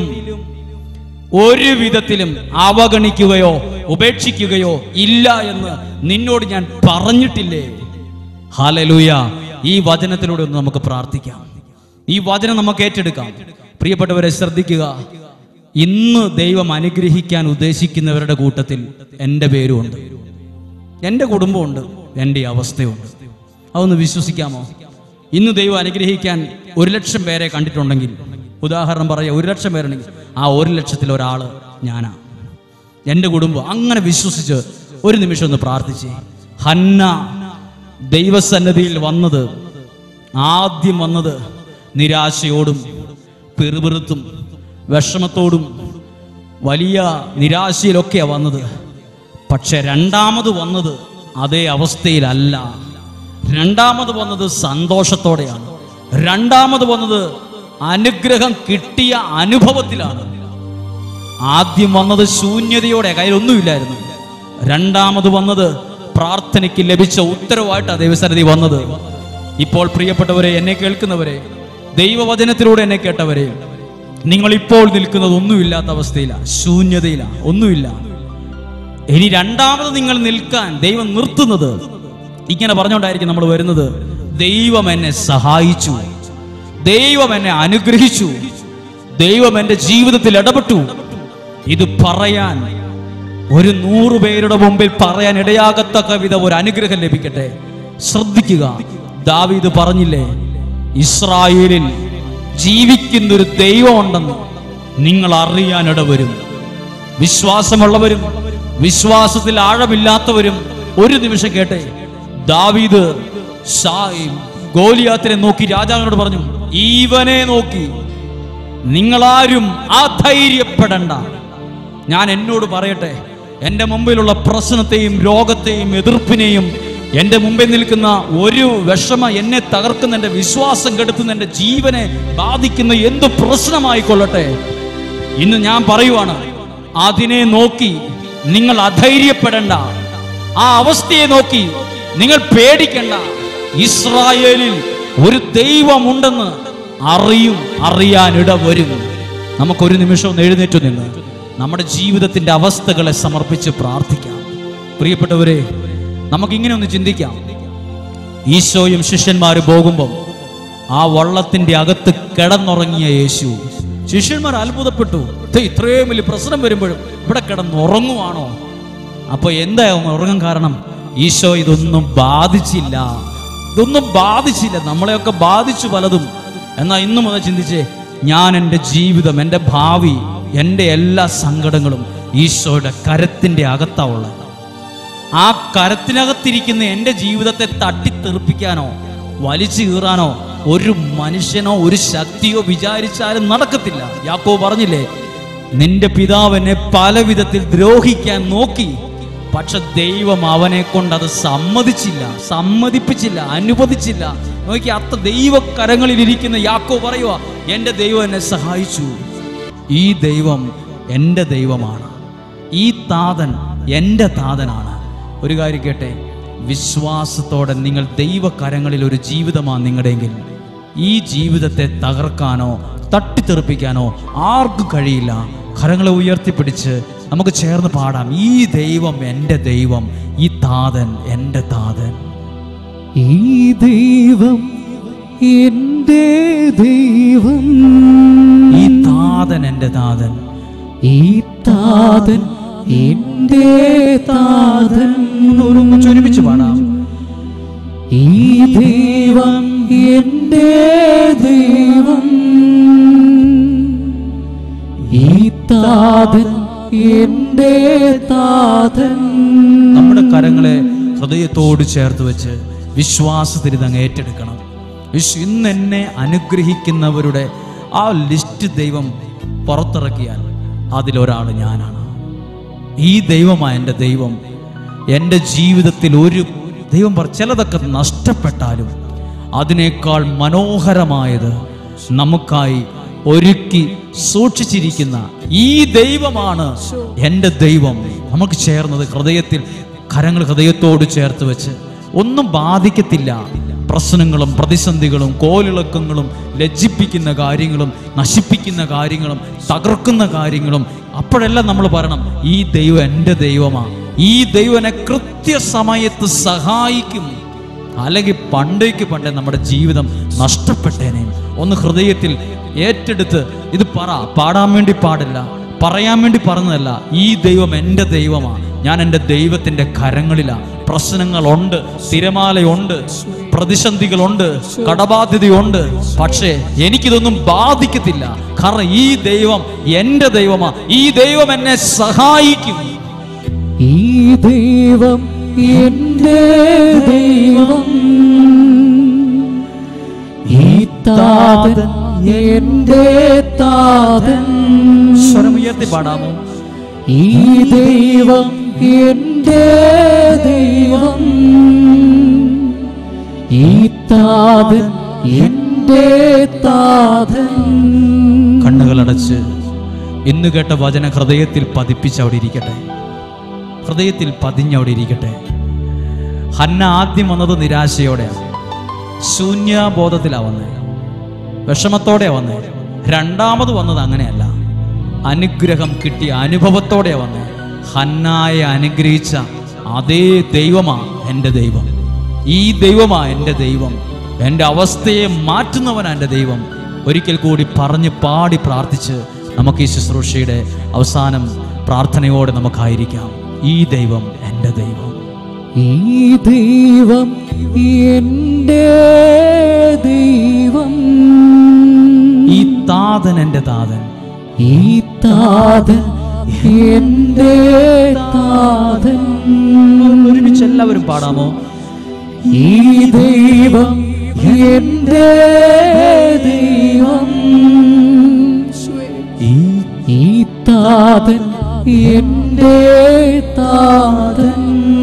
ഒരു വിധത്തിലും അവഗണിക്കുകയോ ഉപേക്ഷിക്കുകയോ ഇല്ല എന്ന് നിന്നോട് ഞാൻ പറഞ്ഞിട്ടില്ലേ ഹാലലൂയ ഈ വചനത്തിലൂടെ ഒന്ന് നമുക്ക് പ്രാർത്ഥിക്കാം ഈ വചനം നമുക്ക് ഏറ്റെടുക്കാം പ്രിയപ്പെട്ടവരെ ശ്രദ്ധിക്കുക ഇന്ന് ദൈവം അനുഗ്രഹിക്കാൻ ഉദ്ദേശിക്കുന്നവരുടെ കൂട്ടത്തിൽ എൻ്റെ പേരുമുണ്ട് എൻ്റെ കുടുംബമുണ്ട് എൻ്റെ ഈ അവസ്ഥയുണ്ട് അതൊന്ന് വിശ്വസിക്കാമോ ഇന്ന് ദൈവം അനുഗ്രഹിക്കാൻ ഒരു ലക്ഷം പേരെ കണ്ടിട്ടുണ്ടെങ്കിൽ ഉദാഹരണം പറയുക ഒരു ലക്ഷം പേരുണ്ടെങ്കിൽ ആ ഒരു ലക്ഷത്തിൽ ഒരാൾ ഞാനാ എൻ്റെ കുടുംബം അങ്ങനെ വിശ്വസിച്ച് ഒരു നിമിഷം ഒന്ന് പ്രാർത്ഥിച്ചേ ഹന്ന ദൈവസന്നദ്ധിയിൽ വന്നത് ആദ്യം വന്നത് നിരാശയോടും പിറുപിറുത്തും വിഷമത്തോടും വലിയ നിരാശയിലൊക്കെയാണ് വന്നത് പക്ഷെ രണ്ടാമത് വന്നത് അതേ അവസ്ഥയിലല്ല രണ്ടാമത് വന്നത് സന്തോഷത്തോടെയാണ് രണ്ടാമത് വന്നത് അനുഗ്രഹം കിട്ടിയ അനുഭവത്തിലാണ് ആദ്യം വന്നത് ശൂന്യതയോടെ കയ്യിലൊന്നുമില്ലായിരുന്നു രണ്ടാമത് വന്നത് പ്രാർത്ഥനയ്ക്ക് ലഭിച്ച ഉത്തരവായിട്ടാണ് ദൈവസന്നിധി വന്നത് ഇപ്പോൾ പ്രിയപ്പെട്ടവരെ എന്നെ കേൾക്കുന്നവരെ ദൈവവചനത്തിലൂടെ എന്നെ കേട്ടവരെ നിങ്ങൾ ഇപ്പോൾ നിൽക്കുന്നത് ഒന്നുമില്ലാത്ത അവസ്ഥയിലാണ് ശൂന്യതയിലാണ് ഒന്നുമില്ല ഇനി രണ്ടാമത് നിങ്ങൾ നിൽക്കാൻ ദൈവം നിർത്തുന്നത് ഇങ്ങനെ പറഞ്ഞുകൊണ്ടായിരിക്കും നമ്മൾ വരുന്നത് ദൈവം എന്നെ സഹായിച്ചു ദൈവം എന്നെ അനുഗ്രഹിച്ചു ദൈവം എൻ്റെ ജീവിതത്തിൽ ഇടപെട്ടു ഇത് പറയാൻ ഒരു നൂറ് പേരുടെ മുമ്പിൽ പറയാൻ ഇടയാകത്തക്ക വിധം ഒരു അനുഗ്രഹം ലഭിക്കട്ടെ ശ്രദ്ധിക്കുക ദാവീദ് പറഞ്ഞില്ലേ ഇസ്രായേലിൽ ജീവിക്കുന്നൊരു ദൈവമുണ്ടെന്ന് നിങ്ങൾ അറിയാൻ ഇടവരും വിശ്വാസമുള്ളവരും വിശ്വാസത്തിൽ ആഴമില്ലാത്തവരും ഒരു നിമിഷം കേട്ടെ ദാവീദ് ഷാ- ഗോലിയാത്തിനെ നോക്കി രാജാവിനോട് പറഞ്ഞു ഈവനെ നോക്കി നിങ്ങളാരും അധൈര്യപ്പെടണ്ട ഞാൻ എന്നോട് പറയട്ടെ എൻ്റെ മുമ്പിലുള്ള പ്രശ്നത്തെയും രോഗത്തെയും എതിർപ്പിനെയും എൻ്റെ മുമ്പിൽ നിൽക്കുന്ന ഒരു വിഷമ എന്നെ തകർക്കുന്ന എൻ്റെ വിശ്വാസം കെടുത്തുന്ന എൻ്റെ ജീവനെ ബാധിക്കുന്ന എന്ത് പ്രശ്നമായിക്കൊള്ളട്ടെ ഇന്ന് ഞാൻ പറയുവാണ് അതിനെ നോക്കി നിങ്ങൾ അധൈര്യപ്പെടണ്ട ആ അവസ്ഥയെ നോക്കി നിങ്ങൾ പേടിക്കണ്ട ഇസ്രായേലിൽ ഒരു ദൈവമുണ്ടെന്ന് അറിയും അറിയാൻ ഇടവരും നമുക്കൊരു നിമിഷം ഒന്ന് എഴുന്നേറ്റു നിന്ന് നമ്മുടെ ജീവിതത്തിന്റെ അവസ്ഥകളെ സമർപ്പിച്ച് പ്രാർത്ഥിക്കാം പ്രിയപ്പെട്ടവരെ നമുക്കിങ്ങനെ ഒന്ന് ചിന്തിക്കാം ഈശോയും ശിഷ്യന്മാരും പോകുമ്പം ആ വള്ളത്തിന്റെ അകത്ത് കിടന്നുറങ്ങിയ യേശു ശിഷ്യന്മാർ അത്ഭുതപ്പെട്ടു "ദേ ഇത്രയും വലിയ പ്രശ്നം വരുമ്പോഴും ഇവിടെ കിടന്നുറങ്ങുവാണോ അപ്പൊ എന്തായാലും ഉറങ്ങാൻ കാരണം ഈശോ ഇതൊന്നും ബാധിച്ചില്ല ഇതൊന്നും ബാധിച്ചില്ല നമ്മളെയൊക്കെ ബാധിച്ചു പലതും എന്നാൽ ഇന്നു മുതൽ ചിന്തിച്ചേ ഞാൻ എൻ്റെ ജീവിതം എൻ്റെ ഭാവി എൻ്റെ എല്ലാ സങ്കടങ്ങളും ഈശോയുടെ കരത്തിൻ്റെ അകത്താ ഉള്ളത് ആ കരത്തിനകത്തിരിക്കുന്ന എൻ്റെ ജീവിതത്തെ തട്ടിത്തെറിപ്പിക്കാനോ വലിച്ചു കീറാനോ ഒരു മനുഷ്യനോ ഒരു ശക്തിയോ വിചാരിച്ചാലും നടക്കത്തില്ല യാക്കോ പറഞ്ഞില്ലേ നിന്റെ പിതാവ് എന്നെ പല വിധത്തിൽ ദ്രോഹിക്കാൻ നോക്കി പക്ഷെ ദൈവം അവനെ കൊണ്ട് അത് സമ്മതിച്ചില്ല സമ്മതിപ്പിച്ചില്ല അനുവദിച്ചില്ല നോക്കി അത്ര ദൈവകരങ്ങളിൽ ഇരിക്കുന്ന യാക്കോ പറയുക എൻ്റെ ദൈവം എന്നെ സഹായിച്ചു ഈ ദൈവം എൻ്റെ ദൈവമാണ് ഈ താതൻ എൻ്റെ താതനാണ് ഒരു കാര്യം കേട്ടെ വിശ്വാസത്തോടെ നിങ്ങൾ ദൈവകരങ്ങളിൽ ഒരു ജീവിതമാണ് നിങ്ങളുടെയെങ്കിൽ ഈ ജീവിതത്തെ തകർക്കാനോ തട്ടിത്തെറിപ്പിക്കാനോ ആർക്കും കഴിയില്ല കരങ്ങളെ ഉയർത്തിപ്പിടിച്ച് നമുക്ക് ചേർന്ന് പാടാം ഈ ദൈവം എൻ്റെ ദൈവം ഈ താതൻ എൻ്റെ താതൻ ഈ ദൈവം എൻ്റെ ദൈവം ഈ താതൻ എൻ്റെ താതൻ ഈ താതൻ എൻ്റെ താതൻ ഒരുമിച്ച് ഒരുമിച്ച് പാടാം ഈ ദൈവം എൻ്റെ ദൈവം ഈ താതൻ എൻ്റെ താതൻ നമ്മുടെ കരങ്ങളെ ഹൃദയത്തോട് ചേർത്ത് വെച്ച് വിശ്വാസത്തിൽ ഇതങ്ങ് ഏറ്റെടുക്കണം യേശു ഇന്ന് എന്നെ അനുഗ്രഹിക്കുന്നവരുടെ ആ ലിസ്റ്റ് ദൈവം പുറത്തിറക്കിയാൽ അതിലൊരാൾ ഞാനാണ് ഈ ദൈവമാണ് എൻ്റെ ദൈവം എൻ്റെ ജീവിതത്തിൽ ഒരു ദൈവം പറ ചിലതൊക്കെ നഷ്ടപ്പെട്ടാലും അതിനേക്കാൾ മനോഹരമായത് നമുക്കായി ഒരുക്കി സൂക്ഷിച്ചിരിക്കുന്ന ഈ ദൈവമാണ് എൻ്റെ ദൈവം നമുക്ക് ചേർന്നത് ഹൃദയത്തിൽ കരങ്ങൾ ഹൃദയത്തോട് ചേർത്ത് വെച്ച് ഒന്നും ബാധിക്കത്തില്ല പ്രശ്നങ്ങളും പ്രതിസന്ധികളും കോലിളക്കങ്ങളും ലജ്ജിപ്പിക്കുന്ന കാര്യങ്ങളും നശിപ്പിക്കുന്ന കാര്യങ്ങളും തകർക്കുന്ന കാര്യങ്ങളും അപ്പോഴെല്ലാം നമ്മൾ പറയണം ഈ ദൈവം എൻ്റെ ദൈവമാണ് ഈ ദൈവം എന്നെ കൃത്യസമയത്ത് സഹായിക്കും അല്ലെങ്കിൽ പണ്ടേക്ക് പണ്ടേ നമ്മുടെ ജീവിതം നഷ്ടപ്പെട്ടേനെ ഒന്ന് ഹൃദയത്തിൽ ഏറ്റെടുത്ത് ഇത് പറ പാടാൻ വേണ്ടി പാടില്ല പറയാൻ വേണ്ടി പറഞ്ഞതല്ല ഈ ദൈവം എൻ്റെ ദൈവമാണ് ഞാൻ എൻ്റെ ദൈവത്തിൻ്റെ കരങ്ങളിലാണ് പ്രശ്നങ്ങളുണ്ട് തിരമാലയുണ്ട് പ്രതിസന്ധികളുണ്ട് കടബാധ്യതയുണ്ട് പക്ഷേ എനിക്കിതൊന്നും ബാധിക്കത്തില്ല കാരണം ഈ ദൈവം എൻ്റെ ദൈവമാ ഈ ദൈവം എന്നെ സഹായിക്കും ഈ ദൈവം എന്റെ ദൈവം ഈ താതൻ എന്റെ താതൻ സ്വരമുയർത്തി പാടാമോ ഈ ദൈവം എന്റെ ദൈവം ഈ താതൻ എന്റെ താതൻ കണ്ണുകളടച്ച് ഇന്ന് കേട്ട വചന ഹൃദയത്തിൽ പതിപ്പിച്ച് അവിടെ ഇരിക്കട്ടെ ഹൃദയത്തിൽ പതിഞ്ഞവിടെ ഇരിക്കട്ടെ ഹന്ന ആദ്യം വന്നത് നിരാശയോടെയാണ് ശൂന്യബോധത്തിലാ വന്നേ വിഷമത്തോടെയാ വന്നേ രണ്ടാമത് വന്നത് അങ്ങനെയല്ല അനുഗ്രഹം കിട്ടിയ അനുഭവത്തോടെയാ വന്നേ ഹന്നായെ അനുഗ്രഹിച്ച അതേ ദൈവമാ എൻ്റെ ദൈവം ഈ ദൈവമാ എൻ്റെ ദൈവം എൻ്റെ അവസ്ഥയെ മാറ്റുന്നവനാ എൻ്റെ ദൈവം ഒരിക്കൽ കൂടി പറഞ്ഞ് പാടി പ്രാർത്ഥിച്ച് നമുക്ക് ഈ ശുശ്രൂഷയുടെ അവസാനം പ്രാർത്ഥനയോടെ നമുക്കായിരിക്കാം ഈ ദൈവം എൻ്റെ ദൈവം ഈ ദൈവം എന്റെ ദൈവം ഈ താതൻ എൻ്റെ താതൻ ഈ താതൻ എന്റെ താതൻ ഒരുമിച്ച് എല്ലാവരും പാടാമോ ഈ ദൈവം എന്റെ ദൈവം ഈ ഈ താതൻ എന്റെ താതൻ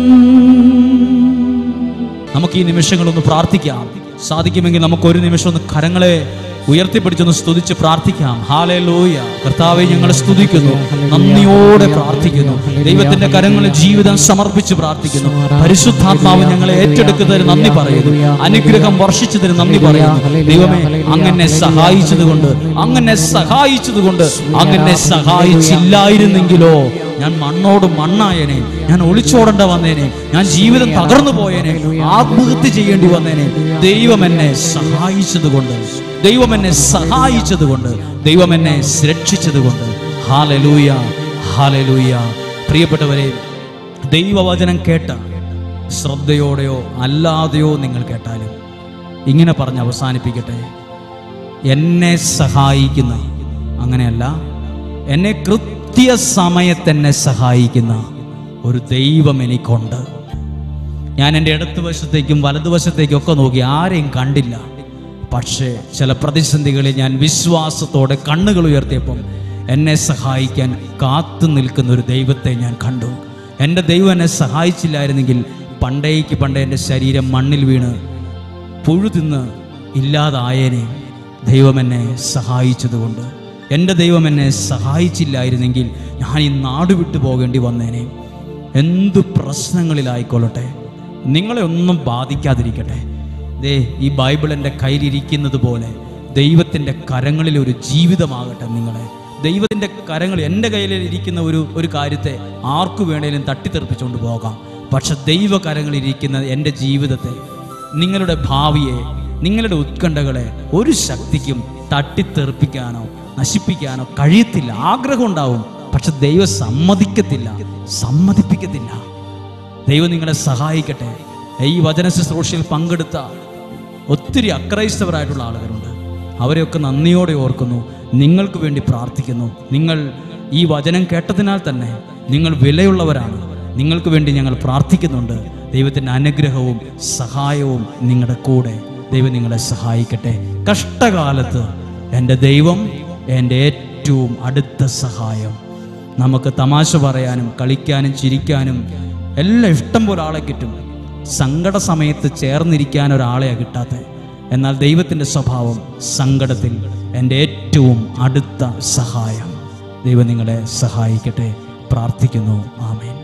നമുക്ക് ഈ നിമിഷങ്ങളൊന്ന് പ്രാർത്ഥിക്കാം സാധിക്കുമെങ്കിൽ നമുക്ക് ഒരു നിമിഷം ഒന്ന് കരങ്ങളെ ഉയർത്തിപ്പിടിച്ചൊന്ന് സ്തുതിച്ച് പ്രാർത്ഥിക്കാം ഹാലേ ലോയ കർത്താവെ ഞങ്ങൾ സ്തുതിക്കുന്നു നന്ദിയോടെ പ്രാർത്ഥിക്കുന്നു ദൈവത്തിന്റെ കരങ്ങളിൽ ജീവിതം സമർപ്പിച്ച് പ്രാർത്ഥിക്കുന്നു പരിശുദ്ധാത്മാവ് ഞങ്ങളെ ഏറ്റെടുക്കുന്നതിന് നന്ദി പറയുന്നു അനുഗ്രഹം വർഷിച്ചതിന് നന്ദി പറയുന്നു ദൈവമേ അങ്ങനെ സഹായിച്ചത് കൊണ്ട് അങ്ങനെ സഹായിച്ചത് കൊണ്ട് അങ്ങനെ സഹായിച്ചില്ലായിരുന്നെങ്കിലോ ഞാൻ മണ്ണോട് മണ്ണായനെ ഞാൻ ഒളിച്ചോടേണ്ട വന്നേനെ ഞാൻ ജീവിതം തകർന്നു പോയേനെ ആത്മഹത്യ ചെയ്യേണ്ടി വന്നേനെ ദൈവം എന്നെ സഹായിച്ചത് കൊണ്ട് ദൈവം എന്നെ സഹായിച്ചത് കൊണ്ട് ദൈവം എന്നെ രക്ഷിച്ചത് കൊണ്ട് ഹാലലൂയ ഹാലലൂയ പ്രിയപ്പെട്ടവരെ ദൈവവചനം കേട്ട ശ്രദ്ധയോടെയോ അല്ലാതെയോ നിങ്ങൾ കേട്ടാലും ഇങ്ങനെ പറഞ്ഞ് അവസാനിപ്പിക്കട്ടെ എന്നെ സഹായിക്കുന്ന അങ്ങനെയല്ല എന്നെ കൃത്യസമയത്ത് എന്നെ സഹായിക്കുന്ന ഒരു ദൈവം എനിക്കുണ്ട് ഞാൻ എൻ്റെ ഇടതുവശത്തേക്കും വലതുവശത്തേക്കും ഒക്കെ നോക്കി ആരെയും കണ്ടില്ല പക്ഷേ ചില പ്രതിസന്ധികളിൽ ഞാൻ വിശ്വാസത്തോടെ കണ്ണുകൾ ഉയർത്തിയപ്പം എന്നെ സഹായിക്കാൻ കാത്തു നിൽക്കുന്ന ഒരു ദൈവത്തെ ഞാൻ കണ്ടു എൻ്റെ ദൈവം എന്നെ സഹായിച്ചില്ലായിരുന്നെങ്കിൽ പണ്ടേക്ക് പണ്ടേ എൻ്റെ ശരീരം മണ്ണിൽ വീണ് പുഴു തിന്ന് ഇല്ലാതായേനെ ദൈവം എന്നെ സഹായിച്ചതുകൊണ്ട് എൻ്റെ ദൈവം എന്നെ സഹായിച്ചില്ലായിരുന്നെങ്കിൽ ഞാൻ ഈ നാട് വിട്ടു പോകേണ്ടി വന്നേനെ എന്തു പ്രശ്നങ്ങളിലായിക്കൊള്ളട്ടെ നിങ്ങളെ ഒന്നും ബാധിക്കാതിരിക്കട്ടെ ദേ ഈ ബൈബിൾ എൻ്റെ കയ്യിലിരിക്കുന്നത് പോലെ ദൈവത്തിൻ്റെ കരങ്ങളിൽ ഒരു ജീവിതമാകട്ടെ നിങ്ങളെ ദൈവത്തിൻ്റെ കരങ്ങൾ എൻ്റെ കയ്യിൽ ഇരിക്കുന്ന ഒരു ഒരു കാര്യത്തെ ആർക്കു വേണേലും തട്ടിത്തെറിപ്പിച്ചുകൊണ്ട് പോകാം പക്ഷെ ദൈവ കരങ്ങളിലിരിക്കുന്ന എൻ്റെ ജീവിതത്തെ നിങ്ങളുടെ ഭാവിയെ നിങ്ങളുടെ ഉത്കണ്ഠകളെ ഒരു ശക്തിക്കും തട്ടിത്തെറിപ്പിക്കാനോ നശിപ്പിക്കാനോ കഴിയത്തില്ല ആഗ്രഹം ഉണ്ടാവും പക്ഷെ ദൈവം സമ്മതിക്കത്തില്ല സമ്മതിപ്പിക്കത്തില്ല ദൈവം നിങ്ങളെ സഹായിക്കട്ടെ ഈ വചന ശുശ്രൂഷയിൽ പങ്കെടുത്ത ഒത്തിരി അക്രൈസ്തവരായിട്ടുള്ള ആളുകളുണ്ട് അവരെയൊക്കെ നന്ദിയോടെ ഓർക്കുന്നു നിങ്ങൾക്ക് വേണ്ടി പ്രാർത്ഥിക്കുന്നു നിങ്ങൾ ഈ വചനം കേട്ടതിനാൽ തന്നെ നിങ്ങൾ വിലയുള്ളവരാണ് നിങ്ങൾക്ക് വേണ്ടി ഞങ്ങൾ പ്രാർത്ഥിക്കുന്നുണ്ട് ദൈവത്തിൻ്റെ അനുഗ്രഹവും സഹായവും നിങ്ങളുടെ കൂടെ ദൈവം നിങ്ങളെ സഹായിക്കട്ടെ കഷ്ടകാലത്ത് എൻ്റെ ദൈവം എൻ്റെ ഏറ്റവും അടുത്ത സഹായം നമുക്ക് തമാശ പറയാനും കളിക്കാനും ചിരിക്കാനും എല്ലാം ഇഷ്ടം പോലെ ആളെ കിട്ടും സങ്കട സമയത്ത് ചേർന്നിരിക്കാൻ ഒരാളെയാണ് കിട്ടാത്തത് എന്നാൽ ദൈവത്തിൻ്റെ സ്വഭാവം സങ്കടത്തിൽ എൻ്റെ ഏറ്റവും അടുത്ത സഹായം ദൈവം നിങ്ങളെ സഹായിക്കട്ടെ പ്രാർത്ഥിക്കുന്നു ആമേൻ